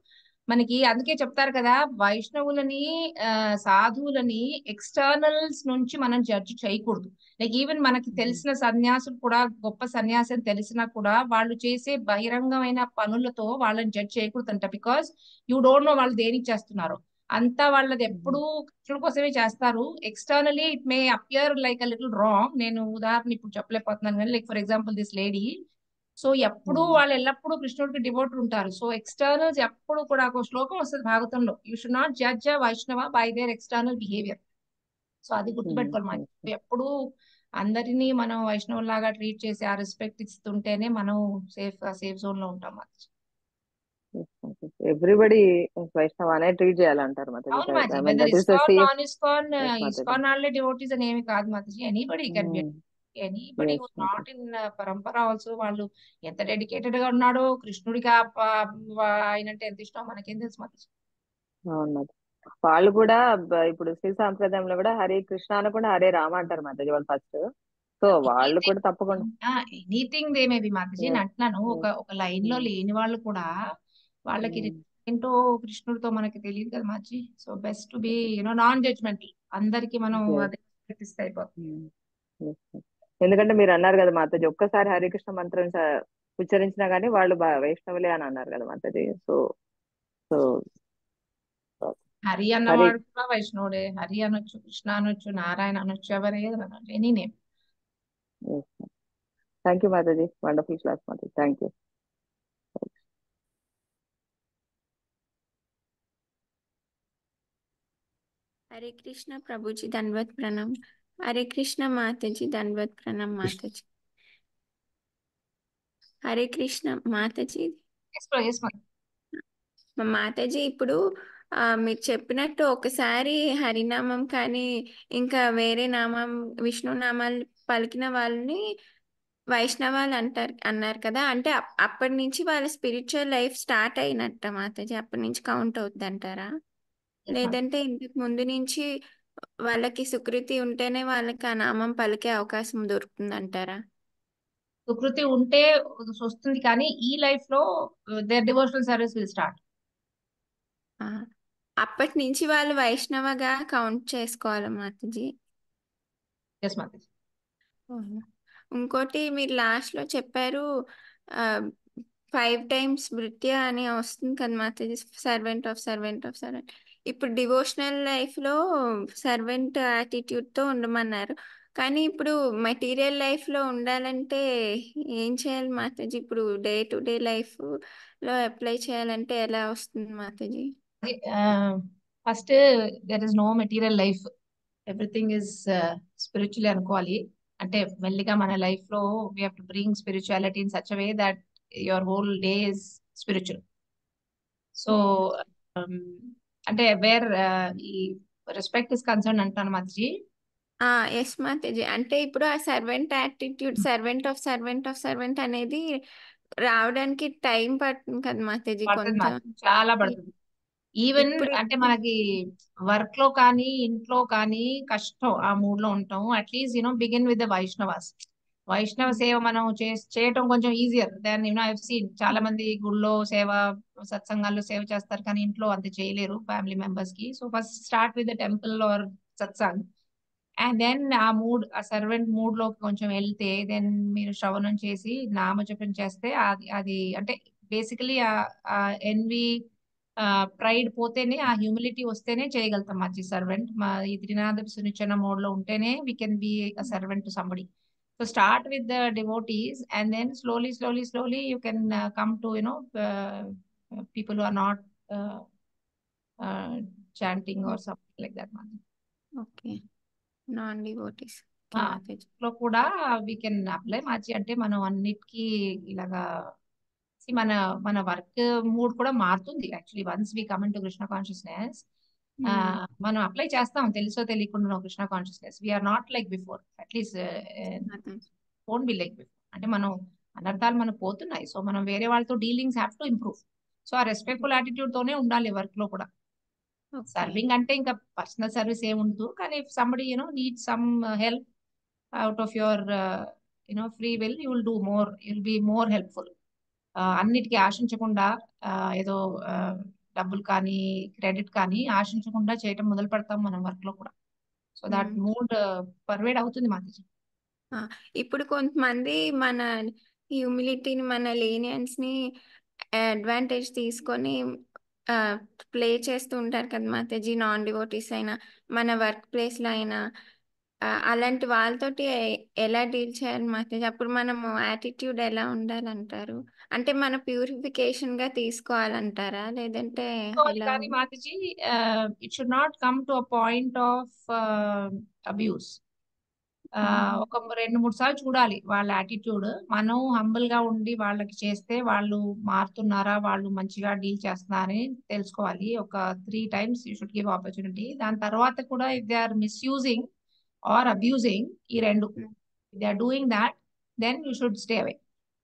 మనకి అందుకే చెప్తారు కదా వైష్ణవులని ఆ, సాధువులని ఎక్స్టర్నల్స్ నుంచి మనం జడ్జి చేయకూడదు లైక్ ఈవెన్ మనకి తెలిసిన సన్యాసులు కూడా గొప్ప సన్యాసి అని తెలిసినా కూడా వాళ్ళు చేసే బహిరంగమైన పనులతో వాళ్ళని జడ్జ్ చేయకూడదంట బికాస్ యూ డోంట్ నో వాళ్ళు దేనికి చేస్తున్నారు అంతా వాళ్ళది ఎప్పుడు కృష్ణుడి కోసమే చేస్తారు externally it may appear like a little wrong నేను ఉదాహరణ ఇప్పుడు చెప్పలేకపోతున్నాను కానీ like for example this lady so ఎప్పుడు వాళ్ళు ఎల్లప్పుడూ కృష్ణుడికి డివోట్ ఉంటారు సో ఎక్స్టర్నల్స్ ఎప్పుడు కూడా ఒక శ్లోకం వస్తుంది భాగవతంలో you should not judge a Vaishnava by their external behaviour so అది గుర్తుపెట్టుకోవాలి మనం ఎప్పుడు అందరినీ మనం వైష్ణవులాగా ట్రీట్ చేసి ఆ రెస్పెక్ట్ ఇస్తుంటేనే మనం సేఫ్ సేఫ్ జోన్ లో ఉంటాం మాతాజీ ఎవ్రీబడి వైష్ణవ్ అనే ట్రీట్ చేయాలంటారు మాతాజీ అవును మాజీ I mean whether that is the ISKCON safe non ISKCON Yes, Mataji. ISKCON వాళ్ళే డివోటీస్ అని ఏమి కాదు Mataji anybody can be anybody Yes, not in parampara also వాళ్ళు ఎంత డెడికేటెడ్ గా ఉన్నాడో కృష్ణుడికి ఆ ప- వా- ఆయనంటే ఎంత ఇష్టం మనకేం తెలుసు మాతాజీ అవును మాతాజీ వాళ్ళు కూడా బ- ఇప్పుడు శ్రీ సాంప్రదాయంలో కూడా హరే కృష్ణ అనకుండా హరే రామ అంటారు మాతాజీ వాళ్ళు ఫస్ట్ సో వాళ్ళు కూడా తప్పకుండా anything they may be Mataji Yes, నేను అంటున్నాను yes. ఒక ఒక లైన్ లో Mm. లేని వాళ్ళు కూడా వాళ్ళకి Mm. ఏంటో కృష్ణుడితో మనకి తెలియదు కదా మాజీ so best to be you know non judgmental అందరికి మనం Yes. అదే ఇస్తే అయిపోతుంది Mm. Yes, yes. ఎందుకంటే మీరు అన్నారు కదా మాతాజీ ఒక్కసారి హరికృష్ణ మంత్రం చ- ఉచ్చరించినా గానీ వాళ్ళు బా- వైష్ణవులే అని అన్నారు కదా మాతాజీ సో సో హరి హరి అన్నవాడు కూడా వైష్ణవుడే హరి అనొచ్చు కృష్ణ అనొచ్చు నారాయణ అనొచ్చు ఎవరే అనొచ్చు any name thank you Mataji wonderful class Mataji thank you Hare Krishna Prabhu ji दंडवत प्रणाम हरे कृष्णा माता जी दंडवत प्रणाम माता जी హరే కృష్ణ మాతాజీ ఎస్ మా మాతాజీ ఇప్పుడు ఆ, మీరు చెప్పినట్టు ఒకసారి హరినామం కానీ ఇంకా వేరే నామం విష్ణు నామాలు పలికిన వాళ్ళని వైష్ణవాలు అంటారు అన్నారు కదా అంటే అప్- అప్పటి నుంచి వాళ్ళ స్పిరిచువల్ లైఫ్ స్టార్ట్ అయినట్ట మాతాజీ అప్పటి నుంచి కౌంట్ అవుద్ది అంటారా లేదంటే ఇంతకు ముందు నుంచి వాళ్ళకి సుకృతి ఉంటేనే వాళ్ళకి ఆ నామం పలికే అవకాశం దొరుకుతుంది అంటారా సుకృతి ఉంటే వస్తుంది కానీ ఈ లైఫ్ లో their devotional service will start ఆ, అప్పటి నుంచి వాళ్ళు వైష్ణవగా కౌంట్ చేసుకోవాలి మాతాజీ ఎస్ మాతాజీ ఓహో. ఇంకోటి మీరు లాస్ట్ లో చెప్పారు ఫైవ్ టైమ్స్ భృత్య అని వస్తుంది కదా Mataji servant of servant of servant ఇప్పుడు డివోషనల్ లైఫ్ లో సర్వెంట్ యాటిట్యూడ్ తో ఉండమన్నారు కానీ ఇప్పుడు మెటీరియల్ లైఫ్ లో ఉండాలంటే ఏం చేయాలి మాతాజీ ఇప్పుడు డే టు డే లైఫ్ లో అప్లై చేయాలంటే ఎలా వస్తుంది Mataji first there is no material life everything is spiritual అనుకోవాలి అంటే మెల్లిగా మన లైఫ్ లో we have to bring spirituality in such way that your whole day is spiritual so అంటే వేర్ ఈ రెస్పెక్ట్ ఇస్ కన్సర్న్ అంటాను మాత్రి ఆ ఎస్ మాతాజీ అంటే ఇప్పుడు ఆ servant attitude servant of servant of servant అనేది రావడానికి టైం పడుతుంది కదా మాతాజీ పడుతుంది కొంచెం మాత్రం చాలా పడుతుంది ఈవెన్ ఇప్పుడు అంటే మనకి వర్క్ లో కానీ ఇంట్లో కానీ కష్టం ఆ మూడ్ లో ఉంటాం at least you know begin with the Vaishnavas Vaishnava సేవ మనం చే- చేయటం కొంచెం easier than you know I seen చాలా మంది గుళ్ళో సేవ సత్సంగాల్లో సేవ చేస్తారు కానీ ఇంట్లో అంత చేయలేరు ఫ్యామిలీ మెంబర్స్ కి so first start with the temple or satsang and then ఆ మూడ్ ఆ సర్వెంట్ మూడ్ లోకి కొంచెం వెళ్తే దెన్ మీరు శ్రవణం చేసి నామజపం చేస్తే అది అది అంటే బేసికలీ ఆ ఎన్వి ప్రైడ్ పోతేనే ఆ హ్యూమిలిటీ వస్తేనే చేయగలుగుతాం మంచి సర్వెంట్ మా ఈ త్రినాథ సునిచన మోడ్ లో ఉంటేనే we can be a servant to somebody so start with the devotees and then slowly slowly slowly you can come to you know people are not chanting or something like that okay non devotees okay Mataji లో కూడా we can apply మార్చి అంటే మనం అన్నిటికీ ఇలాగా see, మన మన work mood కూడా మారుతుంది actually once we come to Krishna consciousness మనం అప్లై చేస్తాం తెలుసో తెలియకుండా Krishna consciousness we are not like before at least Mataji own be like before అంటే మనం అనర్థాలు మనకు పోతున్నాయి సో మనం వేరే వాళ్ళతో dealings have to improve so ఆ రెస్పెక్ట్ఫుల్ యాటిట్యూడ్ తోనే ఉండాలి వర్క్ లో కూడా ఓకే సర్వింగ్ అంటే ఇంకా పర్సనల్ సర్వీస్ ఏమి ఉండదు కానీ if somebody you know need some help out of your you know free will you will do more you will be more helpful అన్నిటికీ ఆశించకుండా ఆ, ఏదో డబ్బులు కానీ క్రెడిట్ కానీ ఆశించకుండా చేయటం మొదలు పెడతాం మనం వర్క్ లో కూడా so that hmm. Mood pervade అవుతుంది మాతాజీ ఆ, ఇప్పుడు కొంతమంది మన హ్యూమిలిటీని మన లీనియన్స్ ని అడ్వాంటేజ్ తీసుకొని ప్లే చేస్తూ ఉంటారు కదా మాతాజీ నాన్ డివోటీస్ అయినా మన వర్క్ ప్లేస్ లో అయినా ఆ, అలాంటి వాళ్ళతోటి ఎ- ఎలా డీల్ చేయాలి మాతాజీ అప్పుడు మనము యాటిట్యూడ్ ఎలా ఉండాలంటారు అంటే మన ప్యూరిఫికేషన్ గా తీసుకోవాలంటారా లేదంటే తీసుకోవాలి ఎలా కానీ Mataji it should not come to a point of abuse hmm. ఒక రెండు మూడు సార్లు చూడాలి వాళ్ళ యాటిట్యూడ్ మనం హంబుల్ గా ఉండి వాళ్ళకి చేస్తే వాళ్ళు మారుతున్నారా వాళ్ళు మంచిగా డీల్ చేస్తున్నారా అని తెలుసుకోవాలి ఒక three times you should give opportunity దాని తర్వాత కూడా if they are misusing or abusing ఈ రెండు hmm. They are doing that then you should stay away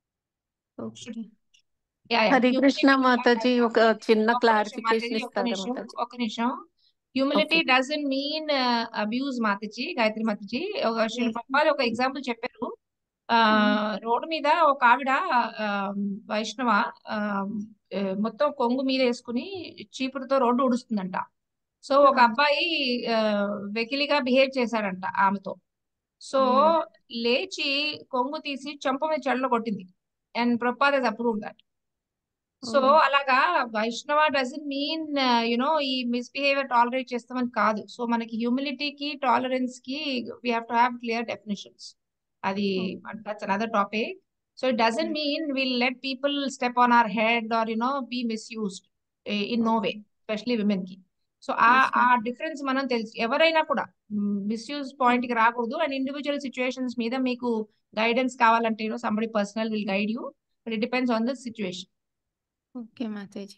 okay yeah yeah Hare Krishna humility Mataji ఒక చిన్న ఒక్క నిమిషం క్లారిఫికేషన్ మాతాజీ ఒక్క ఇస్తారా నిమిషం మాతాజీ ఒక్క నిమిషం humility okay doesn't mean abuse Mataji Gayatri Mataji ఒక శ్రీ Yes. ప్రభుపాద ఒక ఎగ్జాంపుల్ చెప్పారు ఆ మ్మ్. రోడ్డు మీద ఒక ఆవిడ ఆ, వైష్ణవ ఆ, ఏ, మొత్తం కొంగు మీద వేసుకుని చీపురుతో రోడ్డు ఉడుస్తుందంట సో ఒక ఆ. అబ్బాయి ఆ, వెకిలిగా బిహేవ్ చేశాడంట ఆమెతో సో మ్మ్. లేచి కొంగు తీసి చెంప మీద చెడలో కొట్టింది and Prabhupad he's approve that so oh అలాగా వైష్ణవ డజన్ మీన్ యునో ఈ మిస్బిహేవియర్ టాలరేట్ చేస్తామని కాదు సో మనకి హ్యూమిలిటీకి టాలరెన్స్ కి we have to have clear definitions అది okay that's another topic so it doesn't hmm. Mean will let people step on our head or you know be misused in no way okay especially women కి so ఆ yes ఆ ma'am difference మనం తెలుసు ఎవరైనా కూడా misuse point కి రాకూడదు and individual situations మీద మీకు గైడెన్స్ కావాలంటే you know somebody personal will guide you but it depends on the situation okay Mataji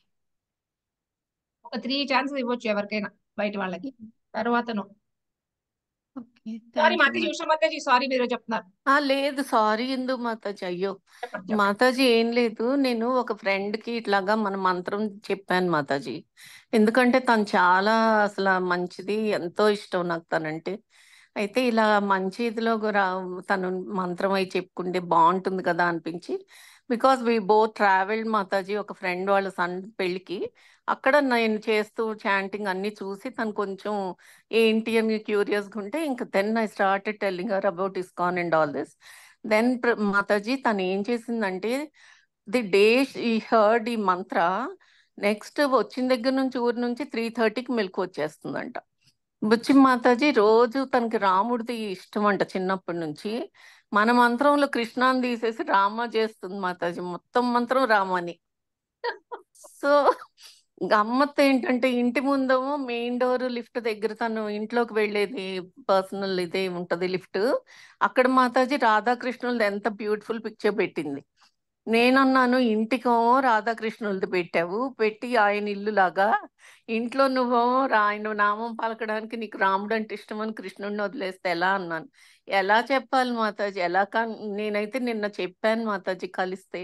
ఒక త్రీ ఛాన్సెస్ ఇవ్వచ్చు ఎవరికైనా బయట వాళ్ళకి తర్వాత no okay sorry thank you Mataji Usha Mataji sorry మీరు చెప్తున్నారు ఆ లేదు సారీ ఎందు మాతాజీ అయ్యో చెప్పండి చెప్పండి మాతాజీ ఏం లేదు నేను ఒక ఫ్రెండ్ కి ఇట్లాగా మన మంత్రం చెప్పాను మాతాజీ ఎందుకంటే తను చాలా అసలు మంచిది ఎంతో ఇష్టం నాకు తనంటే అయితే ఇలా మంచి ఇదిలో రా తను మంత్రం అయి చెప్పుకుంటే బాగుంటుంది కదా అనిపించి because we both travelled Mataji ఒక ఫ్రెండ్ వాళ్ళ సన్ పెళ్ళికి అక్కడ నేను చేస్తూ చాంటింగ్ అన్ని చూసి తను కొంచెం ఏంటి అని క్యూరియస్గా ఉంటే ఇంకా then I started telling her about ISKCON and all this then Mataji తను ఏం చేసిందంటే ది డే ఈ హర్డ్ ఈ మంత్ర నెక్స్ట్ వచ్చిన దగ్గర నుంచి ఊరి నుంచి త్రీ థర్టీకి మెలకు వచ్చేస్తుందంట బుచ్చి మాతాజీ రోజు తనకి రాముడిది ఇష్టం అంట చిన్నప్పటి నుంచి మన మంత్రంలో కృష్ణాన్ని తీసేసి రామ చేస్తుంది మాతాజీ మొత్తం మంత్రం రామని సో గమ్మత్ ఏంటంటే ఇంటి ముందేమో మెయిన్ డోర్ లిఫ్ట్ దగ్గర తను ఇంట్లోకి వెళ్ళేది పర్సనల్ ఇదే ఉంటది లిఫ్ట్ అక్కడ మాతాజీ రాధాకృష్ణులది ఎంత బ్యూటిఫుల్ పిక్చర్ పెట్టింది నేనన్నాను ఇంటికేమో రాధాకృష్ణులది పెట్టావు పెట్టి ఆయన ఇల్లు లాగా ఇంట్లో నువ్వేమో రా- ఆయన నామం పలకడానికి నీకు రాముడు అంటే ఇష్టం అని కృష్ణుడిని వదిలేస్తే ఎలా అన్నాను ఎలా చెప్పాలి మాతాజీ ఎలా కా నేనైతే నిన్న చెప్పాను మాతాజీ కలిస్తే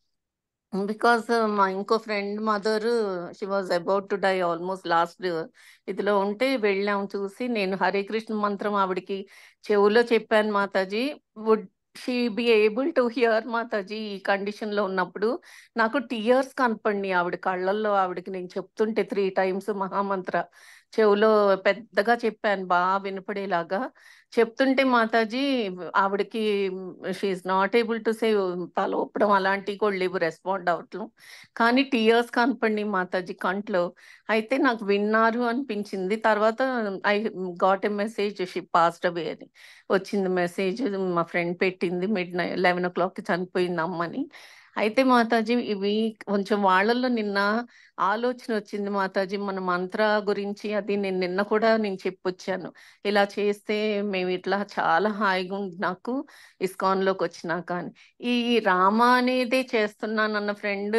బికాస్ మా ఇంకో friend mother she was about to die almost last ఇదిలో ఉంటే వెళ్ళాం చూసి నేను హరే కృష్ణ మంత్రం ఆవిడకి చెవులో చెప్పాను Mataji would she be able to hear Mataji ఈ కండిషన్ లో ఉన్నప్పుడు నాకు టీయర్స్ కనపడినాయి ఆవిడ కళ్ళల్లో ఆవిడకి నేను చెప్తుంటే త్రీ టైమ్స్ మహామంత్ర చెవులో పెద్దగా చెప్పాను బాగా వినపడేలాగా చెప్తుంటే మాతాజీ ఆవిడకి she not able to say తల ఊపడం అలాంటివి కూడా లేవు రెస్పాండ్ అవ్వట్లం కానీ టీయర్స్ కనపడి మాతాజీ కంట్లో అయితే నాకు విన్నారు అనిపించింది తర్వాత I got a message she passed away అని వచ్చింది మెసేజ్ మా ఫ్రెండ్ పెట్టింది మిడ్ నైట్ లెవెన్ ఓ క్లాక్కి చనిపోయింది అమ్మని అయితే మాతాజీ ఇవి కొంచెం వాళ్ళల్లో నిన్న ఆలోచన వచ్చింది మాతాజీ మన మంత్ర గురించి అది నేను నిన్న కూడా నేను చెప్పొచ్చాను ఇలా చేస్తే మేము ఇట్లా చాలా హాయిగా ఉంది నాకు ఇస్కాన్ లోకి వచ్చినాక అని ఈ రామ అనేదే చేస్తున్నానన్న ఫ్రెండ్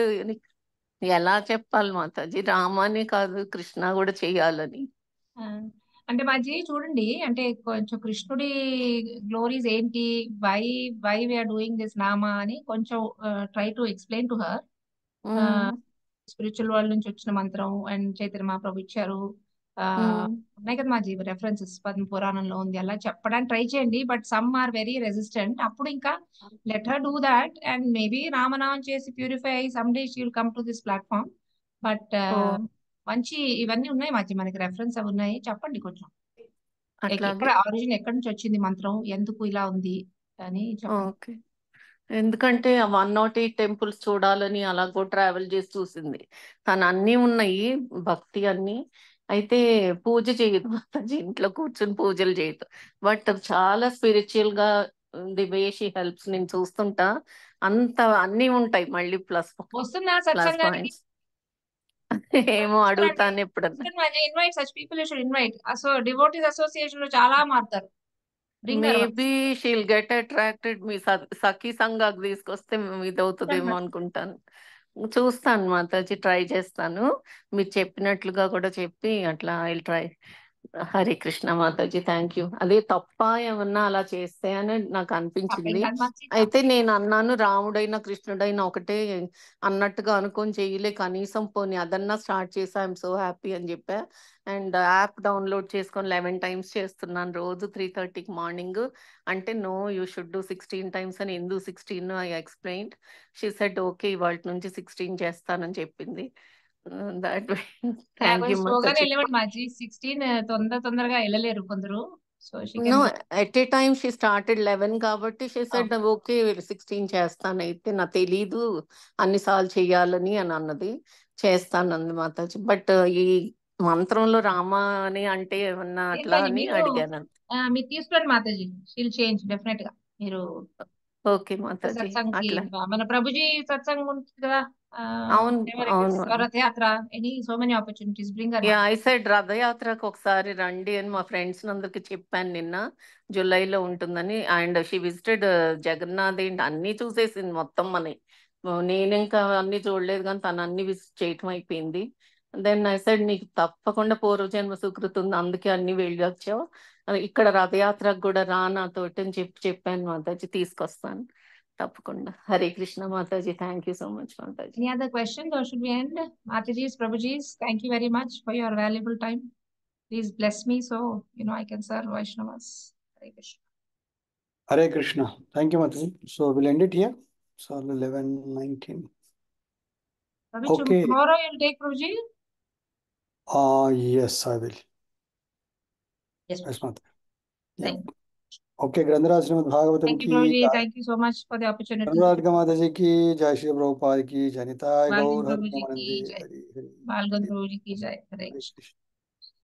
ఎలా చెప్పాలి మాతాజీ రామానే కాదు కృష్ణ కూడా చేయాలని ఆ, అంటే మాజీ చూడండి అంటే కొంచెం కృష్ణుడి గ్లోరీస్ ఏంటి why why we are doing this nama అని కొంచెం try to explain to her um, spiritual world నుంచి వచ్చిన మంత్రం అండ్ చైతన్య మహాప్రభు ఇచ్చారు ఆ, ఉమ్, ఉన్నాయి కదా మాజీ రెఫరెన్సెస్ పద్మ పురాణంలో ఉంది అలా చెప్పడానికి ట్రై చేయండి but some are very resistant అప్పుడు ఇంకా let her do that and maybe రామనామం చేసి ప్యూరిఫై అయ్యి some day she will come to this platform but ఓ మంచి ఇవన్నీ ఉన్నాయి మధ్య మనకి రెఫరెన్స్ అవి ఉన్నాయి చెప్పండి కొంచెం ఎక్- ఎక్కడ అట్లాగే ఆరిజిన్ ఎక్కడి నుంచి వచ్చింది మంత్రం ఎందుకు ఇలా ఉంది అని చెప్పండి ఓకే ఎందుకంటే వన్ నాట్ ఎయిట్ టెంపుల్స్ చూడాలని అలాగో ట్రావెల్ చేసి చూసింది తను అన్నీ ఉన్నాయి భక్తి అన్ని అయితే పూజ చేయదు మాతాజీ ఇంట్లో కూర్చుని పూజలు చేయదు బట్ చాలా స్పిరిచువల్ గా ది వే షీ హెల్ప్స్ నేను చూస్తుంటా అంత అన్నీ ఉంటాయి మళ్ళీ ప్లస్ వస్తున్నా ప్లస్ సత్సంగానికి పాయింట్స్ ఏమో వస్తారండి అడుగుతాను ఎప్పుడన్నా invite such people you should invite అసో డివోటీస్ అసోసియేషన్ లో చాలా మారుతారు bring her maybe she'll get attracted మీ స- సఖీ సంఘాకి తీసుకొస్తే ఇది అవుతుందేమో అనుకుంటాను చూస్తాను మాతాజీ ట్రై చేస్తాను మీరు చెప్పినట్లుగా కూడా చెప్పి అట్లా I try Hare Krishna Mataji thank you అదే తప్ప ఏమన్నా అలా చేస్తే అని నాకు అనిపించింది తప్పేం కాదు మంచి అయితే నేను అన్నాను రాముడైనా కృష్ణుడైనా ఒకటే అన్నట్టుగా అనుకొని చేయలే కనీసం పోనీ అదన్నా స్టార్ట్ చేసా ఐఎమ్ సో హ్యాపీ అని చెప్పా అండ్ యాప్ డౌన్లోడ్ చేసుకొని లెవెన్ టైమ్స్ చేస్తున్నాను రోజు త్రీ థర్టీకి మార్నింగ్ అంటే no you should do sixteen times అని ఎందుకు sixteen I explain she said okay ఇవాళ నుంచి సిక్స్టీన్ చేస్తానని చెప్పింది దట్ థ్యాంక్ యూ కొంచెం స్లోగానే మాతాజీ వెళ్ళేవాడు మాజీ సిక్స్టీన్ తొందర తొందరగా వెళ్ళలేరు కొందరు so she no can at a time she started eleven కాబట్టి షీ సెడ్ ఓకే సిక్స్టీన్ చేస్తాను అయితే నాకు తెలీదు అన్నిసార్లు చెయ్యాలని అని అన్నది చేస్తానంది మాతాజీ బట్ ఈ మంత్రంలో రామ అని అంటే ఏమన్నా లేదు అట్లా లేదు అని మీరు అడిగాను ఆ, మీరు తీసుకోండి మాతాజీ షీల్ చేంజ్ డెఫినెట్ గా మీరు ఓకే మాతాజీ సత్సంగ్ కి అట్లా మన ప్రభుజీ సత్సంగ్ ఉంటుంది కదా అవును అవును రథయాత్ర any so many opportunities bring యా ఐ సైడ్ రథయాత్రకు ఒకసారి రండి అని మా ఫ్రెండ్స్ అందరికి చెప్పాను నిన్న జూలైలో ఉంటుందని అండ్ షీ విజిటెడ్ జగన్నాథ్ ఏంటి అన్ని చూసేసింది మొత్తం మనకి నేను ఇంకా అన్ని చూడలేదు కానీ తను అన్ని విజిట్ చేయటం అయిపోయింది దెన్ ఐ సైడ్ నీకు తప్పకుండా పూర్వజన్మ సుకృతి ఉంది అందుకే అన్ని వెళ్ళి వచ్చావు ఇక్కడ రథయాత్రకు కూడా రా నాతోటి అని చెప్పి చెప్పాను మాతాజీ తీసుకొస్తాను తప్పకుండా Hare Krishna Mataji thank you so much Mataji Any other questions or should we end? Mataji's, Prabhuji's, thank you very much for your valuable time. Please bless me so, you know, I can serve Vaishnavas. Hare Krishna. Hare Krishna. Thank you, Mataji. So we'll end it here. So 11, 19. Prabhuji, Okay. tomorrow you'll take Prabhuji? Uh, yes, I will. Yes. Yes, Mataji. Yeah. Thank you. Okay, Grandaraj Srimad Bhagavatam Thank you, ki Prabhuji. jai. Thank you so much for the opportunity. Grandaraj Mataji ki jai. Shri Prabhupada ki jai. Nitai Balgam Gaur Hari Prabhuji ki Namaste. jai. Hari Hari. Balgam Prabhuji ki jai. Hare Hare Krishna. Krishna.